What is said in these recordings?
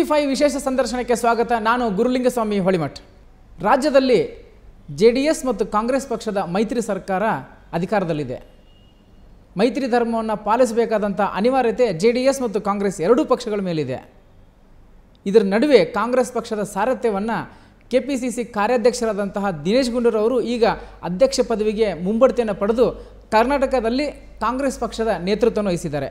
Five ವಿಶೇಷ ಸಂದರ್ಶನಕ್ಕೆ ಸ್ವಾಗತ ನಾನು ಗುರುಲಿಂಗಸ್ವಾಮಿ ಹೊಳಿಮಠ್ ರಾಜ್ಯದಲ್ಲಿ ಜೆ ಡಿ ಎಸ್ ಮತ್ತು ಕಾಂಗ್ರೆಸ್ ಪಕ್ಷದ ಮೈತ್ರಿ ಸರ್ಕಾರ ಅಧಿಕಾರದಲ್ಲಿದೆ ಮೈತ್ರಿ ಧರ್ಮವನ್ನು ಪಾಲಿಸಬೇಕಾದಂಥ ಅನಿವಾರ್ಯತೆ ಜೆ ಡಿ ಎಸ್ ಮತ್ತು ಕಾಂಗ್ರೆಸ್ ಎರಡೂ ಪಕ್ಷಗಳ ಮೇಲಿದೆ ಇದರ ನಡುವೆ ಕಾಂಗ್ರೆಸ್ ಪಕ್ಷದ ಸಾರಥ್ಯವನ್ನು ಕೆ ಪಿ ಸಿ ಸಿ ಕಾರ್ಯಾಧ್ಯಕ್ಷರಾದಂತಹ ದಿನೇಶ್ ಗುಂಡೂರವರು ಈಗ ಅಧ್ಯಕ್ಷ ಪದವಿಗೆ ಮುಂಬಡ್ತಿಯನ್ನು ಪಡೆದು ಕರ್ನಾಟಕದಲ್ಲಿ ಕಾಂಗ್ರೆಸ್ ಪಕ್ಷದ ನೇತೃತ್ವವನ್ನು ವಹಿಸಿದ್ದಾರೆ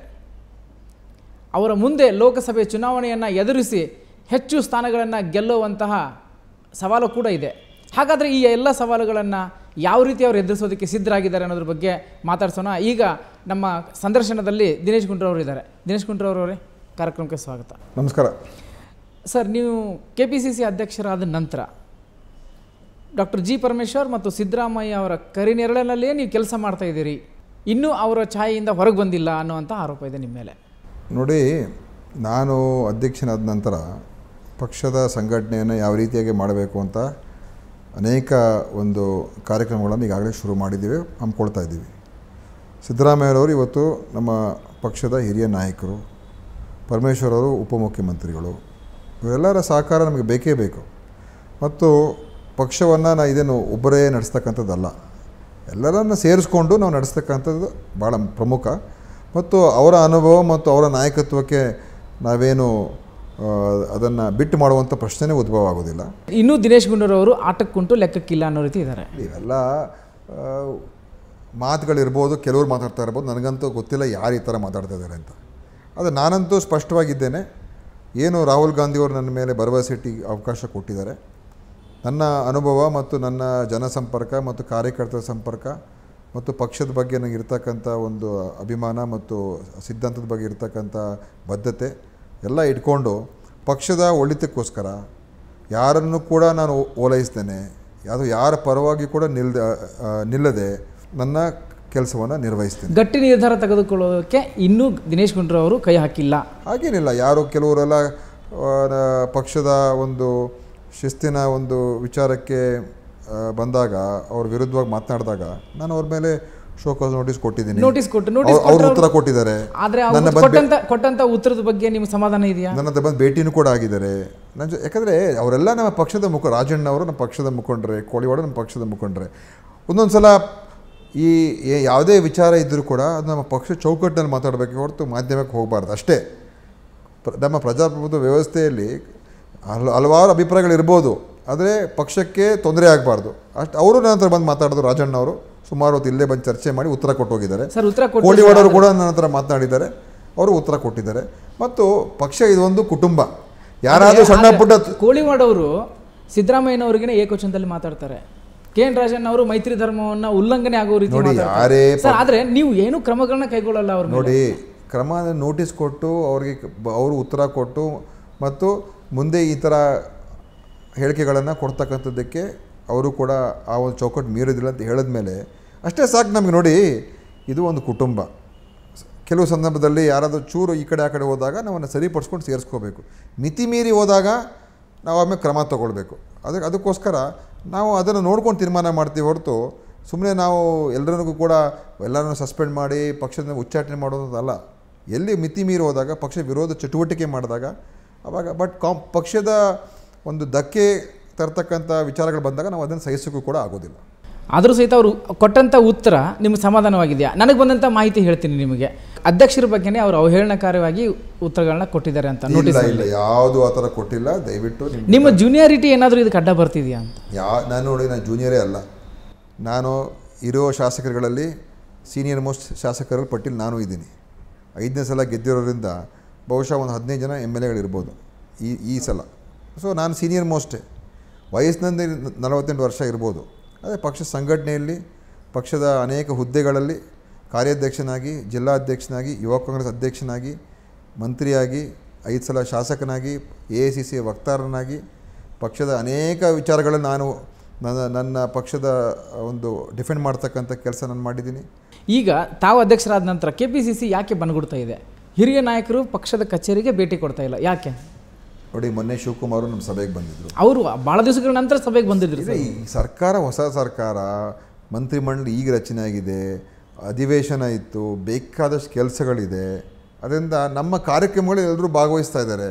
ಅವರ ಮುಂದೆ ಲೋಕಸಭೆ ಚುನಾವಣೆಯನ್ನು ಎದುರಿಸಿ ಹೆಚ್ಚು ಸ್ಥಾನಗಳನ್ನು ಗೆಲ್ಲುವಂತಹ ಸವಾಲು ಕೂಡ ಇದೆ ಹಾಗಾದರೆ ಈ ಎಲ್ಲ ಸವಾಲುಗಳನ್ನು ಯಾವ ರೀತಿ ಅವರು ಎದುರಿಸೋದಕ್ಕೆ ಸಿದ್ಧರಾಗಿದ್ದಾರೆ ಅನ್ನೋದ್ರ ಬಗ್ಗೆ ಮಾತಾಡ್ಸೋಣ ಈಗ ನಮ್ಮ ಸಂದರ್ಶನದಲ್ಲಿ ದಿನೇಶ್ ಗುಂಡ್ರವರು ಇದ್ದಾರೆ ದಿನೇಶ್ ಗುಂಡ್ರವರವರೇ ಕಾರ್ಯಕ್ರಮಕ್ಕೆ ಸ್ವಾಗತ ನಮಸ್ಕಾರ ಸರ್ ನೀವು ಕೆ ಪಿ ಸಿ ಸಿ ಅಧ್ಯಕ್ಷರಾದ ನಂತರ ಡಾಕ್ಟರ್ ಜಿ ಪರಮೇಶ್ವರ್ ಮತ್ತು ಸಿದ್ದರಾಮಯ್ಯ ಅವರ ಕರಿನೆರಳಿನಲ್ಲೇ ನೀವು ಕೆಲಸ ಮಾಡ್ತಾ ಇದ್ದೀರಿ ಇನ್ನೂ ಅವರ ಛಾಯೆಯಿಂದ ಹೊರಗೆ ಬಂದಿಲ್ಲ ಅನ್ನುವಂಥ ಆರೋಪ ಇದೆ ನಿಮ್ಮ ಮೇಲೆ ನೋಡಿ ನಾನು ಅಧ್ಯಕ್ಷನಾದ ನಂತರ ಪಕ್ಷದ ಸಂಘಟನೆಯನ್ನು ಯಾವ ರೀತಿಯಾಗಿ ಮಾಡಬೇಕು ಅಂತ ಅನೇಕ ಒಂದು ಕಾರ್ಯಕ್ರಮಗಳನ್ನು ಈಗಾಗಲೇ ಶುರು ಮಾಡಿದ್ದೀವಿ ಹಮ್ಮಿಕೊಳ್ತಾ ಇದ್ದೀವಿ ಸಿದ್ದರಾಮಯ್ಯರವರು ಇವತ್ತು ನಮ್ಮ ಪಕ್ಷದ ಹಿರಿಯ ನಾಯಕರು ಪರಮೇಶ್ವರ್ ಅವರು ಉಪಮುಖ್ಯಮಂತ್ರಿಗಳು ಇವರೆಲ್ಲರ ಸಹಕಾರ ನಮಗೆ ಬೇಕೇ ಬೇಕು ಮತ್ತು ಪಕ್ಷವನ್ನು ನಾ ಇದೇನು ಒಬ್ಬರೇ ನಡೆಸ್ತಕ್ಕಂಥದ್ದಲ್ಲ ಎಲ್ಲರನ್ನು ಸೇರಿಸ್ಕೊಂಡು ನಾವು ನಡೆಸ್ತಕ್ಕಂಥದ್ದು ಭಾಳ ಪ್ರಮುಖ ಮತ್ತು ಅವರ ಅನುಭವ ಮತ್ತು ಅವರ ನಾಯಕತ್ವಕ್ಕೆ ನಾವೇನು ಅದನ್ನು ಬಿಟ್ಟು ಮಾಡುವಂಥ ಪ್ರಶ್ನೆನೇ ಉದ್ಭವ ಆಗೋದಿಲ್ಲ ಇನ್ನೂ ದಿನೇಶ್ ಗುಂಡೂರವರು ಆಟಕ್ಕುಂಟು ಲೆಕ್ಕಕ್ಕಿಲ್ಲ ಅನ್ನೋ ರೀತಿ ಇದ್ದಾರೆ ಇವೆಲ್ಲ ಆ, ಮಾತುಗಳಿರ್ಬೋದು ಕೆಲವ್ರು ಮಾತಾಡ್ತಾ ಇರ್ಬೋದು ನನಗಂತೂ ಗೊತ್ತಿಲ್ಲ ಯಾರು ಈ ಥರ ಮಾತಾಡ್ತಾ ಇದ್ದಾರೆ ಅಂತ ಅದು ನಾನಂತೂ ಸ್ಪಷ್ಟವಾಗಿದ್ದೇನೆ ಏನು ರಾಹುಲ್ ಗಾಂಧಿಯವರು ನನ್ನ ಮೇಲೆ ಭರವಸೆ ಇಟ್ಟು ಅವಕಾಶ ಕೊಟ್ಟಿದ್ದಾರೆ ನನ್ನ ಅನುಭವ ಮತ್ತು ನನ್ನ ಜನಸಂಪರ್ಕ ಮತ್ತು ಕಾರ್ಯಕರ್ತರ ಸಂಪರ್ಕ ಮತ್ತು ಪಕ್ಷದ ಬಗ್ಗೆ ನನಗೆ ಇರ್ತಕ್ಕಂಥ ಒಂದು ಅಭಿಮಾನ ಮತ್ತು ಸಿದ್ಧಾಂತದ ಬಗ್ಗೆ ಇರ್ತಕ್ಕಂಥ ಬದ್ಧತೆ ಎಲ್ಲ ಇಟ್ಕೊಂಡು ಪಕ್ಷದ ಒಳಿತಕ್ಕೋಸ್ಕರ ಯಾರನ್ನು ಕೂಡ ನಾನು ಓಲೈಸ್ತೇನೆ ಅದು ಯಾರ ಪರವಾಗಿ ಕೂಡ ನಿಲ್ದ ಆ, ನಿಲ್ಲದೆ ನನ್ನ ಕೆಲಸವನ್ನು ನಿರ್ವಹಿಸ್ತೇನೆ ಗಟ್ಟಿ ನಿರ್ಧಾರ ತೆಗೆದುಕೊಳ್ಳೋದಕ್ಕೆ ಇನ್ನೂ ದಿನೇಶ್ ಗುಂಡೂರವರು ಕೈ ಹಾಕಿಲ್ಲ ಹಾಗೇನಿಲ್ಲ ಯಾರು ಕೆಲವರೆಲ್ಲ ಆ, ನ- ಪಕ್ಷದ ಒಂದು ಶಿಸ್ತಿನ ಒಂದು ವಿಚಾರಕ್ಕೆ ಆ, ಬಂದಾಗ ಅವ್ರ ವಿರುದ್ಧವಾಗಿ ಮಾತನಾಡಿದಾಗ ನಾನು ಅವ್ರ ಮೇಲೆ ಶೋಕಾಸ್ ನೋಟಿಸ್ ಕೊಟ್ಟಿದ್ದೀನಿ ನೋಟಿಸ್ ಕೊಟ್ಟು ನೋಟಿಸ್ ಅವ್ರು- ಅವ್ರು ಉತ್ತರ ಕೊಟ್ಟಿದ್ದಾರೆ ಆದರೆ ನನ್ನ ಅವರು ಬಂದು ಕೊಟ್ಟಂತ ಕೊಟ್ಟಂತ ಉತ್ತರದ ಬಗ್ಗೆ ನಿಮ್ಗೆ ಸಮಾಧಾನ ಇದೆಯಾ ನನ್ನ ಹತ್ರ ಬಂದು ಭೇಟಿನೂ ಕೂಡ ಆಗಿದ್ದಾರೆ ನನ್ನ ಜೊ ಯಾಕಂದರೆ ಅವರೆಲ್ಲ ನಮ್ಮ ಪಕ್ಷದ ಮುಖ ರಾಜಣ್ಣ ಅವರು ನಮ್ಮ ಪಕ್ಷದ ಮುಖಂಡ್ರೆ ಕೋಳಿವಾಡ ನಮ್ಮ ಪಕ್ಷದ ಮುಖಂಡ್ರೆ ಒಂದೊಂದು ಸಲ ಈ ಏ- ಯಾವುದೇ ವಿಚಾರ ಇದ್ದರೂ ಕೂಡ ಅದು ನಮ್ಮ ಪಕ್ಷ ಚೌಕಟ್ಟಿನಲ್ಲಿ ಮಾತಾಡಬೇಕು ಹೊರತು ಮಾಧ್ಯಮಕ್ಕೆ ಹೋಗಬಾರ್ದು ಅಷ್ಟೇ ಪ್ರ- ನಮ್ಮ ಪ್ರಜಾಪ್ರಭುತ್ವ ವ್ಯವಸ್ಥೆಯಲ್ಲಿ ಹಲ ಹಲವಾರು ಅಭಿಪ್ರಾಯಗಳಿರ್ಬೋದು ಆದರೆ ಪಕ್ಷಕ್ಕೆ ತೊಂದರೆ ಆಗಬಾರ್ದು ಅಷ್ಟು ಅವರು ನನ್ನ ಹತ್ರ ಬಂದು ಮಾತಾಡಿದ್ರು ರಾಜಣ್ಣ ಅವರು ಸುಮಾರು ಹೊತ್ತು ಇಲ್ಲೇ ಬಂದು ಚರ್ಚೆ ಮಾಡಿ ಉತ್ತರ ಕೊಟ್ಟು ಹೋಗಿದ್ದಾರೆ ಸರ್ ಉತ್ತರ ಕೊಟ್ಟು ಕೋಳಿವಾಡವರು ಕೂಡ ನನ್ನ ಹತ್ರ ಮಾತನಾಡಿದ್ದಾರೆ ಅವರು ಉತ್ತರ ಕೊಟ್ಟಿದ್ದಾರೆ ಮತ್ತು ಪಕ್ಷ ಇದೊಂದು ಕುಟುಂಬ ಯಾರಾದರೂ ಸಣ್ಣ ಪುಟ್ಟ ಕೋಳಿವಾಡ್ ಅವರು ಸಿದ್ದರಾಮಯ್ಯನವರಿಗೇನೆ ಏಕವಚನದಲ್ಲಿ ಮಾತಾಡ್ತಾರೆ ಕೆ ಎನ್ ರಾಜನ್ ಅವರು ಮೈತ್ರಿ ಧರ್ಮವನ್ನ ಉಲ್ಲಂಘನೆ ಆಗೋ ರೀತಿ ನೋಡಿ, ಮಾತಾಡ್ತಾರೆ. ಯಾರೇ ಸರ್ ಆದ್ರೆ ನೀವು ಏನು ಕ್ರಮಗಳನ್ನ ಕೈಗೊಳ್ಳಲ್ಲ ಅವ್ರ ಮೇಲೆ. ನೋಡಿ ಕ್ರಮ ನೋಟಿಸ್ ಕೊಟ್ಟು ಅವ್ರಿಗೆ ಬ- ಅವರು ಉತ್ತರ ಕೊಟ್ಟು ಮತ್ತು ಮುಂದೆ ಈ ಥರ ಹೇಳಿಕೆಗಳನ್ನು ಕೊಡ್ತಕ್ಕಂಥದ್ದಕ್ಕೆ ಅವರು ಕೂಡ ಆ ಒಂದು ಚೌಕಟ್ಟು ಮೀರೋದಿಲ್ಲ ಅಂತ ಹೇಳಿದ್ಮೇಲೆ ಅಷ್ಟೇ ಸಾಕು ನಮಗೆ ನೋಡಿ ಇದು ಒಂದು ಕುಟುಂಬ ಕೆಲವು ಸಂದರ್ಭದಲ್ಲಿ ಯಾರಾದರೂ ಚೂರು ಈ ಕಡೆ ಆ ಕಡೆ ಹೋದಾಗ ನಾವನ್ನು ಸರಿಪಡಿಸ್ಕೊಂಡು ಸೇರಿಸ್ಕೋಬೇಕು ಮಿತಿ ಮೀರಿ ಹೋದಾಗ ನಾವು ಆಮೇಲೆ ಕ್ರಮ ತಗೊಳ್ಬೇಕು ಅದಕ್ಕೆ ಅದಕ್ಕೋಸ್ಕರ ನಾವು ಅದನ್ನು ನೋಡ್ಕೊಂಡು ತೀರ್ಮಾನ ಮಾಡ್ತೀವಿ ಹೊರತು ಸುಮ್ಮನೆ ನಾವು ಎಲ್ಲರಿಗೂ ಕೂಡ ಎಲ್ಲರನ್ನು ಸಸ್ಪೆಂಡ್ ಮಾಡಿ ಪಕ್ಷದ ಉಚ್ಚಾಟನೆ ಮಾಡೋದಲ್ಲ ಎಲ್ಲಿ ಮಿತಿ ಮೀರಿ ಹೋದಾಗ ಪಕ್ಷ ವಿರೋಧ ಚಟುವಟಿಕೆ ಮಾಡಿದಾಗ ಅವಾಗ ಬಟ್ ಕಾಂ ಪಕ್ಷದ ಒಂದು ಧಕ್ಕೆ ತರ್ತಕ್ಕಂಥ ವಿಚಾರಗಳು ಬಂದಾಗ ನಾವು ಅದನ್ನು ಸಹಿಸೋಕ್ಕೂ ಕೂಡ ಆಗೋದಿಲ್ಲ ಆದರೂ ಸಹಿತ ಅವರು ಕೊಟ್ಟಂತ ಉತ್ತರ ನಿಮ್ಗೆ ಸಮಾಧಾನವಾಗಿದೆಯಾ ನನಗೆ ಬಂದಂತ ಮಾಹಿತಿ ಹೇಳ್ತೀನಿ ನಿಮಗೆ ಅಧ್ಯಕ್ಷರ ಬಗ್ಗೆನೇ ಅವರು ಅವಹೇಳನಕಾರವಾಗಿ ಉತ್ತರಗಳನ್ನ ಕೊಟ್ಟಿದ್ದಾರೆ ಅಂತ ನೋಟಿಸ್ ಇಲ್ಲ ಇಲ್ಲ ಯಾವುದು ಆ ಥರ ಕೊಟ್ಟಿಲ್ಲ ದಯವಿಟ್ಟು ನಿಮ್ಮ ನಿಮ್ಮ ಜೂನಿಯಾರಿಟಿ ಏನಾದರೂ ಇದಕ್ಕೆ ಅಡ್ಡ ಬರ್ತಿದೆಯಾ ಅಂತ ಯಾ ನಾನು ನೋಡಿ ನಾನು ಜೂನಿಯರೇ ಅಲ್ಲ ನಾನು ಇರೋ ಶಾಸಕರುಗಳಲ್ಲಿ ಸೀನಿಯರ್ ಮೋಸ್ಟ್ ಶಾಸಕರ ಪಟ್ಟಿಲಿ ನಾನು ಇದ್ದೀನಿ ಐದನೇ ಸಲ ಗೆದ್ದಿರೋದ್ರಿಂದ ಬಹುಶಃ ಒಂದು ಹದಿನೈದು ಜನ ಎಮ್ ಎಲ್ ಎಗಳಿರ್ಬೋದು ಈ ಈ ಸಲ ಸೊ ನಾನು ಸೀನಿಯರ್ ಮೋಸ್ಟೇ ವಯಸ್ಸಿನಲ್ಲಿ ನಲವತ್ತೆಂಟು ವರ್ಷ ಇರ್ಬೋದು ಅದೇ ಪಕ್ಷ ಸಂಘಟನೆಯಲ್ಲಿ ಪಕ್ಷದ ಅನೇಕ ಹುದ್ದೆಗಳಲ್ಲಿ ಕಾರ್ಯಾಧ್ಯಕ್ಷನಾಗಿ ಜಿಲ್ಲಾಧ್ಯಕ್ಷನಾಗಿ ಯುವ ಕಾಂಗ್ರೆಸ್ ಅಧ್ಯಕ್ಷನಾಗಿ ಮಂತ್ರಿಯಾಗಿ ಐದು ಸಲ ಶಾಸಕನಾಗಿ ಎ ಐ ಸಿ ಸಿ ವಕ್ತಾರನಾಗಿ ಪಕ್ಷದ ಅನೇಕ ವಿಚಾರಗಳನ್ನು ನಾನು ನನ್ನ ನನ್ನ ಪಕ್ಷದ ಒಂದು ಡಿಫೆಂಡ್ ಮಾಡ್ತಕ್ಕಂಥ ಕೆಲಸ ನಾನು ಮಾಡಿದ್ದೀನಿ ಈಗ ತಾವು ಅಧ್ಯಕ್ಷರಾದ ನಂತರ ಕೆ ಪಿ ಸಿ ಸಿ ಯಾಕೆ ಬನ್ಗುಡ್ತಾ ಇದೆ ಹಿರಿಯ ನಾಯಕರು ಪಕ್ಷದ ಕಚೇರಿಗೆ ಭೇಟಿ ಕೊಡ್ತಾ ಇಲ್ಲ ಯಾಕೆ ನೋಡಿ ಮೊನ್ನೆ ಶಿವಕುಮಾರ್ ನಮ್ಮ ಸಭೆಗೆ ಬಂದಿದ್ದರು ಅವರು ಭಾಳ ದಿವಸಗಳ ನಂತರ ಸಭೆಗೆ ಬಂದಿದ್ರು ಇದೆ ಈ ಸರ್ಕಾರ ಹೊಸ ಸರ್ಕಾರ ಮಂತ್ರಿಮಂಡಲ ಈಗ ರಚನೆ ಆಗಿದೆ ಅಧಿವೇಶನ ಇತ್ತು ಬೇಕಾದಷ್ಟು ಕೆಲಸಗಳಿದೆ ಅದರಿಂದ ನಮ್ಮ ಕಾರ್ಯಕ್ರಮಗಳು ಎಲ್ಲರೂ ಭಾಗವಹಿಸ್ತಾ ಇದ್ದಾರೆ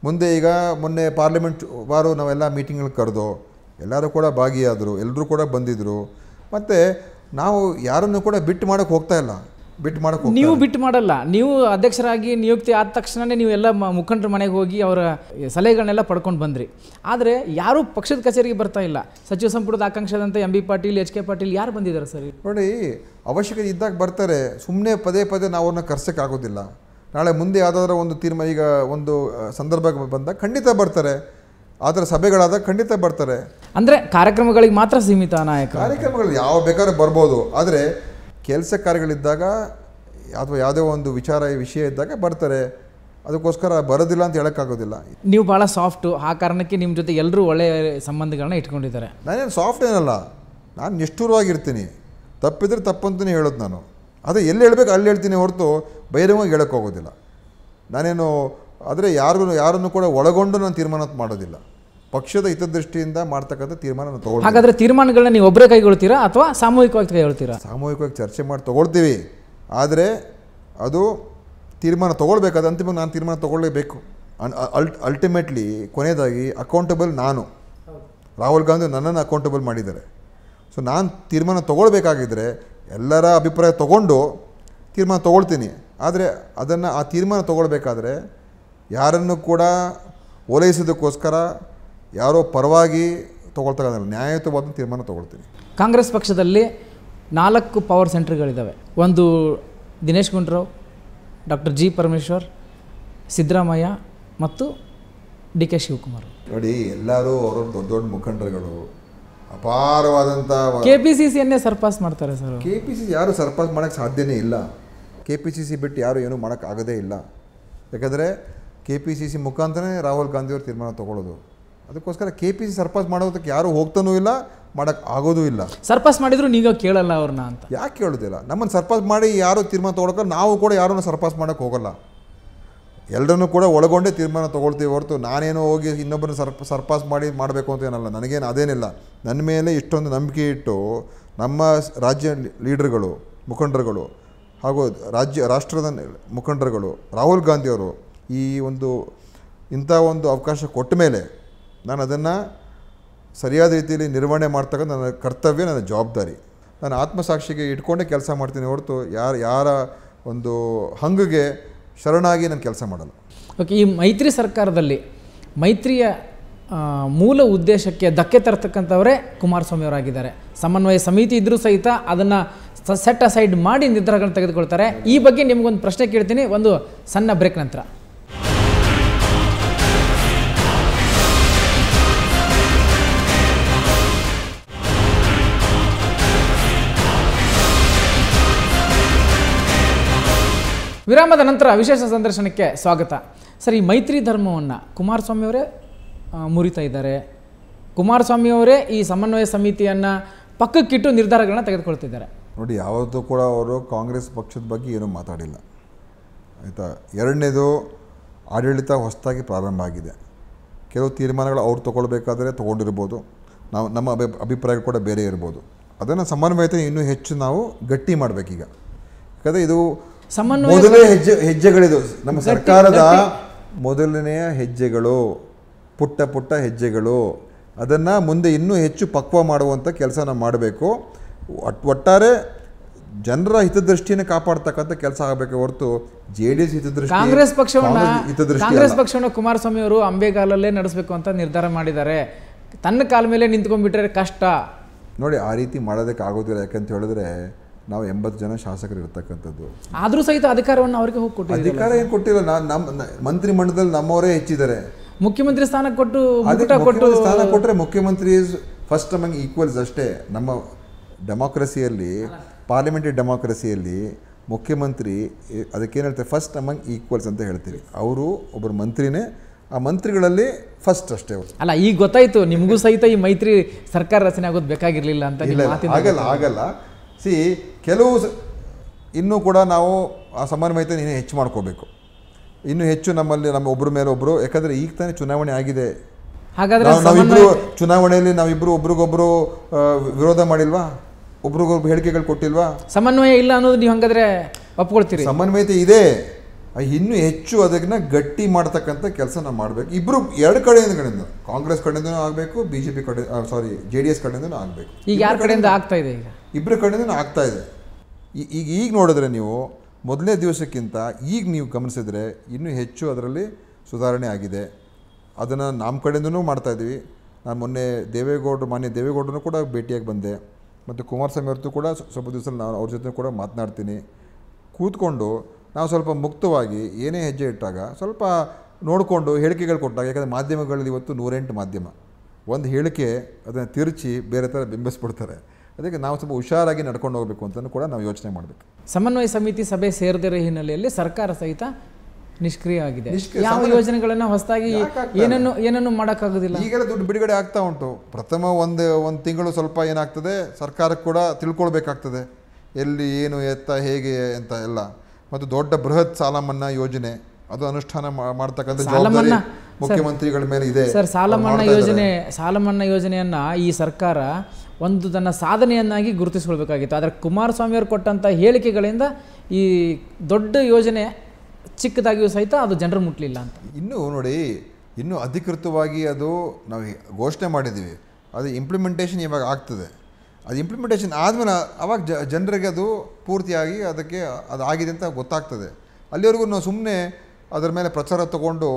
ಮುಂದೆ ಈಗ ಮೊನ್ನೆ ಪಾರ್ಲಿಮೆಂಟ್ ವಾರು ನಾವೆಲ್ಲ ಮೀಟಿಂಗ್ಗಳು ಕರೆದು ಎಲ್ಲರೂ ಕೂಡ ಭಾಗಿಯಾದರು ಎಲ್ಲರೂ ಕೂಡ ಬಂದಿದ್ದರು ಮತ್ತು ನಾವು ಯಾರನ್ನು ಕೂಡ ಬಿಟ್ಟು ಮಾಡೋಕ್ಕೆ ಹೋಗ್ತಾ ಇಲ್ಲ ಬಿಟ್ಟು ಮಾಡೋಕ್ಕೆ ಹೋಗ್ತಾ ನೀವು ಬಿಟ್ಟು ಮಾಡಲ್ಲ ನೀವು ಅಧ್ಯಕ್ಷರಾಗಿ ನಿಯುಕ್ತಿ ಆದ ತಕ್ಷಣನೇ ನೀವು ಎಲ್ಲ ಮ- ಮುಖಂಡರ ಮನೆಗೆ ಹೋಗಿ ಅವರ ಸಲಹೆಗಳನ್ನೆಲ್ಲ ಪಡ್ಕೊಂಡು ಬಂದ್ರಿ ಆದರೆ ಯಾರೂ ಪಕ್ಷದ ಕಚೇರಿಗೆ ಬರ್ತಾ ಇಲ್ಲ ಸಚಿವ ಸಂಪುಟದ ಆಕಾಂಕ್ಷದಂತೆ M B Patil H K Patil ಯಾರು ಬಂದಿದ್ದಾರೆ ಸರ್ ನೋಡಿ ಅವಶ್ಯಕತೆ ಇದ್ದಾಗ ಬರ್ತಾರೆ ಸುಮ್ಮನೆ ಪದೇ ಪದೇ ನಾವು ಅವ್ರನ್ನ ಕರ್ಸೋಕ್ಕಾಗೋದಿಲ್ಲ ನಾಳೆ ಮುಂದೆ ಯಾವುದಾದ್ರೂ ಒಂದು ತೀರ್ಮಾನ ಈಗ ಒಂದು ಆ, ಸಂದರ್ಭ ಬಂದಾಗ ಖಂಡಿತ ಬರ್ತಾರೆ ಆದರೆ ಸಭೆಗಳಾದಾಗ ಖಂಡಿತ ಬರ್ತಾರೆ ಅಂದರೆ ಕಾರ್ಯಕ್ರಮಗಳಿಗೆ ಮಾತ್ರ ಸೀಮಿತ ನಾಯಕ ಕಾರ್ಯಕ್ರಮಗಳು ಯಾವ ಬೇಕಾದ್ರೂ ಬರ್ಬೋದು ಆದರೆ ಕೆಲಸ ಕಾರ್ಯಗಳಿದ್ದಾಗ ಅಥವಾ ಯಾವುದೇ ಒಂದು ವಿಚಾರ ವಿಷಯ ಇದ್ದಾಗ ಬರ್ತಾರೆ ಅದಕ್ಕೋಸ್ಕರ ಬರೋದಿಲ್ಲ ಅಂತ ಹೇಳೋಕ್ಕಾಗೋದಿಲ್ಲ ನೀವು ಭಾಳ ಸಾಫ್ಟು ಆ ಕಾರಣಕ್ಕೆ ನಿಮ್ಮ ಜೊತೆ ಎಲ್ಲರೂ ಒಳ್ಳೆಯ ಸಂಬಂಧಗಳನ್ನ ಇಟ್ಕೊಂಡಿದ್ದಾರೆ ನಾನೇನು ಸಾಫ್ಟ್ ಏನಲ್ಲ ನಾನು ನಿಷ್ಠುರವಾಗಿರ್ತೀನಿ ತಪ್ಪಿದ್ರೆ ತಪ್ಪಂತಲೇ ಹೇಳೋದು ನಾನು ಅದೇ ಎಲ್ಲಿ ಹೇಳ್ಬೇಕು ಅಲ್ಲಿ ಹೇಳ್ತೀನಿ ಹೊರತು ಬಹಿರಂಗವಾಗಿ ಹೇಳೋಕ್ಕೆ ಹೋಗೋದಿಲ್ಲ ನಾನೇನು ಆದರೆ ಯಾರಿಗೂ ಯಾರನ್ನು ಕೂಡ ಒಳಗೊಂಡು ನಾನು ತೀರ್ಮಾನ ಮಾಡೋದಿಲ್ಲ ಪಕ್ಷದ ಹಿತದೃಷ್ಟಿಯಿಂದ ಮಾಡ್ತಕ್ಕಂಥ ತೀರ್ಮಾನ ನಾನು ತಗೊಳ್ತೀನಿ ಹಾಗಾದರೆ ತೀರ್ಮಾನಗಳನ್ನ ನೀವು ಒಬ್ಬರೇ ಕೈಗೊಳ್ತೀರಾ ಅಥವಾ ಸಾಮೂಹಿಕವಾಗಿ ಕೈಗೊಳ್ತೀರಾ ಸಾಮೂಹಿಕವಾಗಿ ಚರ್ಚೆ ಮಾಡಿ ತೊಗೊಳ್ತೀವಿ ಆದರೆ ಅದು ತೀರ್ಮಾನ ತೊಗೊಳ್ಬೇಕಾದ ಅಂತಿಮ ನಾನು ತೀರ್ಮಾನ ತೊಗೊಳ್ಳೇಬೇಕು ಅಲ್ಟ್ ಅಲ್ಟಿಮೇಟ್ಲಿ ಕೊನೆಯದಾಗಿ ಅಕೌಂಟಬಲ್ ನಾನು ರಾಹುಲ್ ಗಾಂಧಿ ನನ್ನನ್ನು ಅಕೌಂಟಬಲ್ ಮಾಡಿದ್ದಾರೆ ಸೊ ನಾನು ತೀರ್ಮಾನ ತೊಗೊಳ್ಬೇಕಾಗಿದ್ದರೆ ಎಲ್ಲರ ಅಭಿಪ್ರಾಯ ತೊಗೊಂಡು ತೀರ್ಮಾನ ತೊಗೊಳ್ತೀನಿ ಆದರೆ ಅದನ್ನು ಆ ತೀರ್ಮಾನ ತೊಗೊಳ್ಬೇಕಾದ್ರೆ ಯಾರನ್ನು ಕೂಡ ಓಲೈಸೋದಕ್ಕೋಸ್ಕರ ಯಾರೋ ಪರವಾಗಿ ತೊಗೊಳ್ತಕ್ಕಂಥ ನ್ಯಾಯಯುತವಾದ ತೀರ್ಮಾನ ತೊಗೊಳ್ತೀನಿ ಕಾಂಗ್ರೆಸ್ ಪಕ್ಷದಲ್ಲಿ ನಾಲ್ಕು ಪವರ್ ಸೆಂಟರ್ಗಳಿದ್ದಾವೆ ಒಂದು ದಿನೇಶ್ ಗುಂಡ್ರಾವ್ ಡಾಕ್ಟರ್ ಜಿ ಪರಮೇಶ್ವರ್ ಸಿದ್ದರಾಮಯ್ಯ ಮತ್ತು ಡಿ ಕೆ ಶಿವಕುಮಾರ್ ನೋಡಿ ಎಲ್ಲರೂ ಅವರವ್ರ ದೊಡ್ಡ ದೊಡ್ಡ ಮುಖಂಡರುಗಳು ಅಪಾರವಾದಂಥ ಕೆ ಪಿ ಸಿ ಸಿಯನ್ನೇ ಸರ್ಪಾಸ್ ಮಾಡ್ತಾರೆ ಸರ್ ಕೆ ಪಿ ಸಿ ಯಾರು ಸರ್ಪಾಸ್ ಮಾಡೋಕ್ಕೆ ಸಾಧ್ಯನೇ ಇಲ್ಲ ಕೆ ಪಿ ಸಿ ಸಿ ಬಿಟ್ಟು ಯಾರು ಏನೂ ಮಾಡೋಕ್ಕಾಗೋದೇ ಇಲ್ಲ ಯಾಕಂದರೆ ಕೆ ಪಿ ಸಿ ಸಿ ಮುಖಾಂತರನೇ ರಾಹುಲ್ ಗಾಂಧಿಯವ್ರು ತೀರ್ಮಾನ ತೊಗೊಳ್ಳೋದು ಅದಕ್ಕೋಸ್ಕರ ಕೆ ಪಿ ಸಿ ಸರ್ಪಾಸ್ ಮಾಡೋದಕ್ಕೆ ಯಾರೂ ಹೋಗ್ತಾನೂ ಇಲ್ಲ ಮಾಡೋಕ್ಕೆ ಆಗೋದೂ ಇಲ್ಲ ಸರ್ಪಾಸ್ ಮಾಡಿದ್ರು ನೀವು ಕೇಳಲ್ಲ ಅವ್ರನ್ನ ಅಂತ ಯಾಕೆ ಕೇಳೋದಿಲ್ಲ ನಮ್ಮನ್ನು ಸರ್ಪಾಸ್ ಮಾಡಿ ಯಾರು ತೀರ್ಮಾನ ತೊಗೊಳಕ್ಕೆ ನಾವು ಕೂಡ ಯಾರನ್ನು ಸರ್ಪಾಸ್ ಮಾಡೋಕ್ಕೆ ಹೋಗಲ್ಲ ಎಲ್ಲರನ್ನೂ ಕೂಡ ಒಳಗೊಂಡೇ ತೀರ್ಮಾನ ತೊಗೊಳ್ತೀವಿ ಹೊರತು ನಾನೇನೋ ಹೋಗಿ ಇನ್ನೊಬ್ಬರನ್ನ ಸರ್ಪ ಸರ್ಪಾಸ್ ಮಾಡಿ ಮಾಡಬೇಕು ಅಂತ ಏನಲ್ಲ ನನಗೇನು ಅದೇನಿಲ್ಲ ನನ್ನ ಮೇಲೆ ಇಷ್ಟೊಂದು ನಂಬಿಕೆ ಇಟ್ಟು ನಮ್ಮ ಸ್- ರಾಜ್ಯ ಲೀಡರ್ಗಳು ಮುಖಂಡರುಗಳು ಹಾಗೂ ರಾಜ್ಯ ರಾಷ್ಟ್ರದ ಮುಖಂಡರುಗಳು ರಾಹುಲ್ ಗಾಂಧಿಯವರು ಈ ಒಂದು ಇಂಥ ಒಂದು ಅವಕಾಶ ಕೊಟ್ಟ ಮೇಲೆ ನಾನು ಅದನ್ನು ಸರಿಯಾದ ರೀತಿಯಲ್ಲಿ ನಿರ್ವಹಣೆ ಮಾಡ್ತಕ್ಕಂಥ ನನ್ನ ಕರ್ತವ್ಯ ನನ್ನ ಜವಾಬ್ದಾರಿ ನಾನು ಆತ್ಮಸಾಕ್ಷಿಗೆ ಇಟ್ಕೊಂಡೇ ಕೆಲಸ ಮಾಡ್ತೀನಿ ಹೊರತು ಯಾರ ಯಾರ ಒಂದು ಹಂಗಿಗೆ ಶರಣಾಗಿ ನಾನು ಕೆಲಸ ಮಾಡಲ್ಲ ಓಕೆ ಈ ಮೈತ್ರಿ ಸರ್ಕಾರದಲ್ಲಿ ಮೈತ್ರಿಯ ಆ, ಮೂಲ ಉದ್ದೇಶಕ್ಕೆ ಧಕ್ಕೆ ತರ್ತಕ್ಕಂಥವರೇ ಕುಮಾರಸ್ವಾಮಿ ಅವರಾಗಿದ್ದಾರೆ ಸಮನ್ವಯ ಸಮಿತಿ ಇದ್ರೂ ಸಹಿತ ಅದನ್ನು ಸೆಟ್ ಅಸೈಡ್ ಮಾಡಿ ನಿರ್ಧಾರಗಳನ್ನು ತೆಗೆದುಕೊಳ್ತಾರೆ ಈ ಬಗ್ಗೆ ನಿಮಗೊಂದು ಪ್ರಶ್ನೆ ಕೇಳ್ತೀನಿ ಒಂದು ಸಣ್ಣ ಬ್ರೇಕ್ ನಂತರ ವಿರಾಮದ ನಂತರ ವಿಶೇಷ ಸಂದರ್ಶನಕ್ಕೆ ಸ್ವಾಗತ ಸರ್ ಈ ಮೈತ್ರಿ ಧರ್ಮವನ್ನು ಕುಮಾರಸ್ವಾಮಿ ಅವರೇ ಆ, ಮುರಿತಾ ಇದ್ದಾರೆ ಕುಮಾರಸ್ವಾಮಿ ಅವರೇ ಈ ಸಮನ್ವಯ ಸಮಿತಿಯನ್ನು ಪಕ್ಕಕ್ಕಿಟ್ಟು ನಿರ್ಧಾರಗಳನ್ನ ತೆಗೆದುಕೊಳ್ತಿದ್ದಾರೆ ನೋಡಿ ಯಾವತ್ತೂ ಕೂಡ ಅವರು ಕಾಂಗ್ರೆಸ್ ಪಕ್ಷದ ಬಗ್ಗೆ ಏನೂ ಮಾತಾಡಿಲ್ಲ ಆಯಿತಾ ಎರಡನೇದು ಆಡಳಿತ ಹೊಸದಾಗಿ ಪ್ರಾರಂಭ ಆಗಿದೆ ಕೆಲವು ತೀರ್ಮಾನಗಳು ಅವ್ರು ತೊಗೊಳ್ಬೇಕಾದ್ರೆ ತೊಗೊಂಡಿರ್ಬೋದು ನಾವು ನಮ್ಮ ಅಭಿ ಅಭಿಪ್ರಾಯ ಕೂಡ ಬೇರೆ ಇರ್ಬೋದು ಅದನ್ನು ಸಮನ್ವಯತೆ ಇನ್ನೂ ಹೆಚ್ಚು ನಾವು ಗಟ್ಟಿ ಮಾಡಬೇಕೀಗ ಯಾಕಂದರೆ ಇದು ಸಮನ್ವಯ ಮೊದಲನೇ ಹೆಜ್ಜೆ ಹೆಜ್ಜೆಗಳಿದು ನಮ್ಮ ಸರ್ಕಾರದ ಮೊದಲನೆಯ ಹೆಜ್ಜೆಗಳು ಪುಟ್ಟ ಪುಟ್ಟ ಹೆಜ್ಜೆಗಳು ಅದನ್ನು ಮುಂದೆ ಇನ್ನೂ ಹೆಚ್ಚು ಪಕ್ವ ಮಾಡುವಂಥ ಕೆಲಸ ನಾವು ಮಾಡಬೇಕು ಒಟ್ ಒಟ್ಟಾರೆ ಜನರ ಹಿತದೃಷ್ಟಿಯನ್ನು ಕಾಪಾಡ್ತಕ್ಕಂಥ ಕೆಲಸ ಆಗಬೇಕು ಹೊರತು ಜೆ ಡಿ ಎಸ್ ಹಿತದೃಷ್ಟಿ ಕಾಂಗ್ರೆಸ್ ಪಕ್ಷವನ್ನ ಕಾಂಗ್ರೆಸ್ ಹಿತದೃಷ್ಟಿ ಕಾಂಗ್ರೆಸ್ ಅಲ್ಲ. ಪಕ್ಷವನ್ನ ಕುಮಾರಸ್ವಾಮಿ ಅವರು ಅಂಬೆಗಾಲಲ್ಲೇ ನಡೆಸಬೇಕು ಅಂತ ನಿರ್ಧಾರ ಮಾಡಿದ್ದಾರೆ ತನ್ನ ಕಾಲ ಮೇಲೆ ನಿಂತ್ಕೊಂಡ್ಬಿಟ್ರೆ ಕಷ್ಟ ನೋಡಿ ಆ ರೀತಿ ಮಾಡೋದಕ್ಕೆ ಆಗೋದಿಲ್ಲ ಯಾಕಂತ ಹೇಳಿದ್ರೆ ನಾವು ಎಂಬತ್ತು ಜನ ಶಾಸಕರು ಇರ್ತಕ್ಕಂಥದ್ದು ಆದರೂ ಸಹಿತ ಅಧಿಕಾರವನ್ನು ಅವರಿಗೆ ಹೋಗಿ ಕೊಟ್ಟಿದ್ದಾರೆ ಅಧಿಕಾರ ಏನು ಕೊಟ್ಟಿಲ್ಲ ನಾನು ನಮ್ಮ ಮಂತ್ರಿ ಮಂಡಲದಲ್ಲಿ ನಮ್ಮವರೇ ಹೆಚ್ಚಿದ್ದಾರೆ ಮುಖ್ಯಮಂತ್ರಿ ಸ್ಥಾನ ಕೊಟ್ಟು ಅದಕ್ಕೆ ಮುಕುಟ ಕೊಟ್ಟು ಮುಖ್ಯಮಂತ್ರಿ ಸ್ಥಾನ ಕೊಟ್ಟರೆ ಮುಖ್ಯಮಂತ್ರಿ ಇಸ್ ಫಸ್ಟ್ ಅಮಂಗ್ ಈಕ್ವಲ್ಸ್ ಅಷ್ಟೇ ನಮ್ಮ ಡೆಮಾಕ್ರಸಿಯಲ್ಲಿ ಪಾರ್ಲಿಮೆಂಟರಿ ಡೆಮಾಕ್ರಸಿಯಲ್ಲಿ ಮುಖ್ಯಮಂತ್ರಿ ಇ- ಅದಕ್ಕೇನು ಹೇಳ್ತಾರೆ ಫಸ್ಟ್ ಅಮಂಗ್ ಈಕ್ವಲ್ಸ್ ಅಂತ ಹೇಳ್ತೀವಿ ಅವರು ಒಬ್ಬರು ಮಂತ್ರಿನೇ ಆ ಮಂತ್ರಿಗಳಲ್ಲಿ ಫಸ್ಟ್ ಅಷ್ಟೇ ಅವರು ಅಲ್ಲ ಈಗ ಗೊತ್ತಾಯ್ತು ನಿಮಗೂ ಸಹಿತ ಈ ಮೈತ್ರಿ ಸರ್ಕಾರ ರಚನೆ ಆಗೋದು ಬೇಕಾಗಿರ್ಲಿಲ್ಲ ಅಂತ ನಿಮ್ಮ ಇಲ್ಲ ಇಲ್ಲ, ಮಾತಿಂದ ಆಗಲ್ಲ ಆಗಲ್ಲ ಸಿ ಕೆಲವು ಸ- ಇನ್ನೂ ಕೂಡ ನಾವು ಆ ಸಮನ್ವಯತೆ ಇನ್ನೂ ಹೆಚ್ಚು ಮಾಡ್ಕೋಬೇಕು ಇನ್ನೂ ಹೆಚ್ಚು ನಮ್ಮಲ್ಲಿ ನಮ್ಮ ಒಬ್ಬರ ಮೇಲೆ ಒಬ್ಬರು ಯಾಕಂದರೆ ಈಗ ತಾನೇ ಚುನಾವಣೆ ಆಗಿದೆ ಹಾಗಾದ್ರೆ ನಾವು ನಾವಿಬ್ರು ಚುನಾವಣೆಯಲ್ಲಿ ನಾವಿಬ್ರು ಒಬ್ರಿಗೊಬ್ರು ಆ, ವಿರೋಧ ಮಾಡಿಲ್ವಾ ಒಬ್ರಿಗೊಬ್ರು ಹೇಳಿಕೆಗಳು ಕೊಟ್ಟಿಲ್ವಾ ಸಮನ್ವಯ ಇಲ್ಲ ಅನ್ನೋದು ನೀವು ಹಂಗಾದ್ರೆ ಒಪ್ಕೊಳ್ತೀರಿ ಸಮನ್ವಯತೆ ಇದೆ ಇನ್ನೂ ಹೆಚ್ಚು ಅದನ್ನ ಗಟ್ಟಿ ಮಾಡ್ತಕ್ಕಂಥ ಕೆಲಸ ನಾವು ಮಾಡಬೇಕು ಇಬ್ಬರು ಎರಡು ಕಡೆಯಿಂದ ಕಡೆಯಿಂದ ಕಾಂಗ್ರೆಸ್ ಕಡೆಯಿಂದನೂ ಆಗಬೇಕು ಬಿ ಜೆ ಪಿ ಕಡೆ ಸಾರಿ ಜೆ ಡಿ ಎಸ್ ಕಡೆಯಿಂದನೂ ಆಗಬೇಕು ಈಗ ಯಾರ ಕಡೆಯಿಂದ ಆಗ್ತಾ ಇದೆ ಈಗ ಇಬ್ಬರ ಕಡೆಯಿಂದನೂ ಆಗ್ತಾ ಇದೆ ಈ- ಈಗ ಈಗ ನೋಡಿದ್ರೆ ನೀವು ಮೊದಲನೇ ದಿವಸಕ್ಕಿಂತ ಈಗ ನೀವು ಗಮನಿಸಿದ್ರೆ ಇನ್ನೂ ಹೆಚ್ಚು ಅದರಲ್ಲಿ ಸುಧಾರಣೆ ಆಗಿದೆ ಅದನ್ನು ನಮ್ಮ ಕಡೆಯಿಂದನೂ ಮಾಡ್ತಾಯಿದ್ವಿ ನಾನು ಮೊನ್ನೆ ದೇವೇಗೌಡರು ಮಾನ್ಯ ದೇವೇಗೌಡರನ್ನು ಕೂಡ ಭೇಟಿಯಾಗಿ ಬಂದೆ ಮತ್ತು ಕುಮಾರಸ್ವಾಮಿ ಅವ್ರದ್ದು ಕೂಡ ಸ್ವ- ಸ್ವಲ್ಪ ದಿವಸ ನಾನು ಅವ್ರ ಜೊತೆ ಕೂಡ ಮಾತನಾಡ್ತೀನಿ ಕೂತ್ಕೊಂಡು ನಾವು ಸ್ವಲ್ಪ ಮುಕ್ತವಾಗಿ ಏನೇ ಹೆಜ್ಜೆ ಇಟ್ಟಾಗ ಸ್ವಲ್ಪ ನೋಡಿಕೊಂಡು ಹೇಳಿಕೆಗಳು ಕೊಟ್ಟಾಗ ಯಾಕಂದರೆ ಮಾಧ್ಯಮಗಳಲ್ಲಿ ಇವತ್ತು ನೂರೆಂಟು ಮಾಧ್ಯಮ ಒಂದು ಹೇಳಿಕೆ ಅದನ್ನು ತಿರುಚಿ ಬೇರೆ ಥರ ಬಿಂಬಿಸ್ಬಿಡ್ತಾರೆ ಅದಕ್ಕೆ ನಾವು ಸ್ವಲ್ಪ ಹುಷಾರಾಗಿ ನಡ್ಕೊಂಡು ಹೋಗಬೇಕು ಅಂತಲೂ ಕೂಡ ನಾವು ಯೋಚನೆ ಮಾಡಬೇಕು ಸಮನ್ವಯ ಸಮಿತಿ ಸಭೆ ಸೇರದಿರೋ ಹಿನ್ನೆಲೆಯಲ್ಲಿ ಸರ್ಕಾರ ಸಹಿತ ನಿಷ್ಕ್ರಿಯ ಆಗಿದೆ ನಿಷ್ಕ್ರಿಯ- ಯಾವ ಸಮನ್ವಯ- ಯೋಜನೆಗಳನ್ನ ಹೊಸದಾಗಿ ಯಾಕಾಗ್ತಾ ಏನನ್ನು ಏನನ್ನು ಮಾಡೋಕ್ಕಾಗೋದಿಲ್ಲ ಈಗೆಲ್ಲ ದುಡ್ಡು ಬಿಡುಗಡೆ ಆಗ್ತಾ ಉಂಟು ಪ್ರಥಮ ಒಂದು ಒಂದು ತಿಂಗಳು ಸ್ವಲ್ಪ ಏನಾಗ್ತದೆ ಸರ್ಕಾರಕ್ಕೆ ಕೂಡ ತಿಳ್ಕೊಳ್ಬೇಕಾಗ್ತದೆ ಎಲ್ಲಿ ಏನು ಎತ್ತ ಹೇಗೆ ಅಂತ ಎಲ್ಲ ಮತ್ತು ದೊಡ್ಡ ಬೃಹತ್ ಸಾಲ ಮನ್ನಾ ಯೋಜನೆ ಅದು ಅನುಷ್ಠಾನ ಮಾ- ಮಾಡ್ತಕ್ಕಂಥ ಸಾಲ ಜವಾಬ್ದಾರಿ ಮನ್ನಾ- ಮುಖ್ಯಮಂತ್ರಿಗಳ ಮೇಲೆ ಇದೆ ಸರ್ ಸಾಲ ಅವ್ರು ಮನ್ನಾ ಮಾಡ್ತಾ ಇದ್ದಾರೆ. ಯೋಜನೆ ಸಾಲ ಮನ್ನಾ ಯೋಜನೆಯನ್ನ ಈ ಸರ್ಕಾರ ಒಂದು ತನ್ನ ಸಾಧನೆಯನ್ನಾಗಿ ಗುರುತಿಸ್ಕೊಳ್ಬೇಕಾಗಿತ್ತು ಆದರೆ ಕುಮಾರಸ್ವಾಮಿ ಅವರು ಕೊಟ್ಟಂಥ ಹೇಳಿಕೆಗಳಿಂದ ಈ ದೊಡ್ಡ ಯೋಜನೆ ಚಿಕ್ಕದಾಗಿಯೂ ಸಹಿತ ಅದು ಜನರು ಮುಟ್ಲಿಲ್ಲ ಅಂತ ಇನ್ನೂ ನೋಡಿ ಇನ್ನೂ ಅಧಿಕೃತವಾಗಿ ಅದು ನಾವು ಹೆ- ಘೋಷಣೆ ಮಾಡಿದ್ದೀವಿ ಅದು ಇಂಪ್ಲಿಮೆಂಟೇಷನ್ ಇವಾಗ ಆಗ್ತದೆ ಅದು ಇಂಪ್ಲಿಮೆಂಟೇಷನ್ ಆದಮೇಲೆ ಅವಾಗ ಜ ಜನರಿಗೆ ಅದು ಪೂರ್ತಿಯಾಗಿ ಅದಕ್ಕೆ ಅದು ಆಗಿದೆ ಅಂತ ಗೊತ್ತಾಗ್ತದೆ ಅಲ್ಲಿವರೆಗೂ ನಾವು ಸುಮ್ಮನೆ ಅದರ ಮೇಲೆ ಪ್ರಚಾರ ತಗೊಂಡು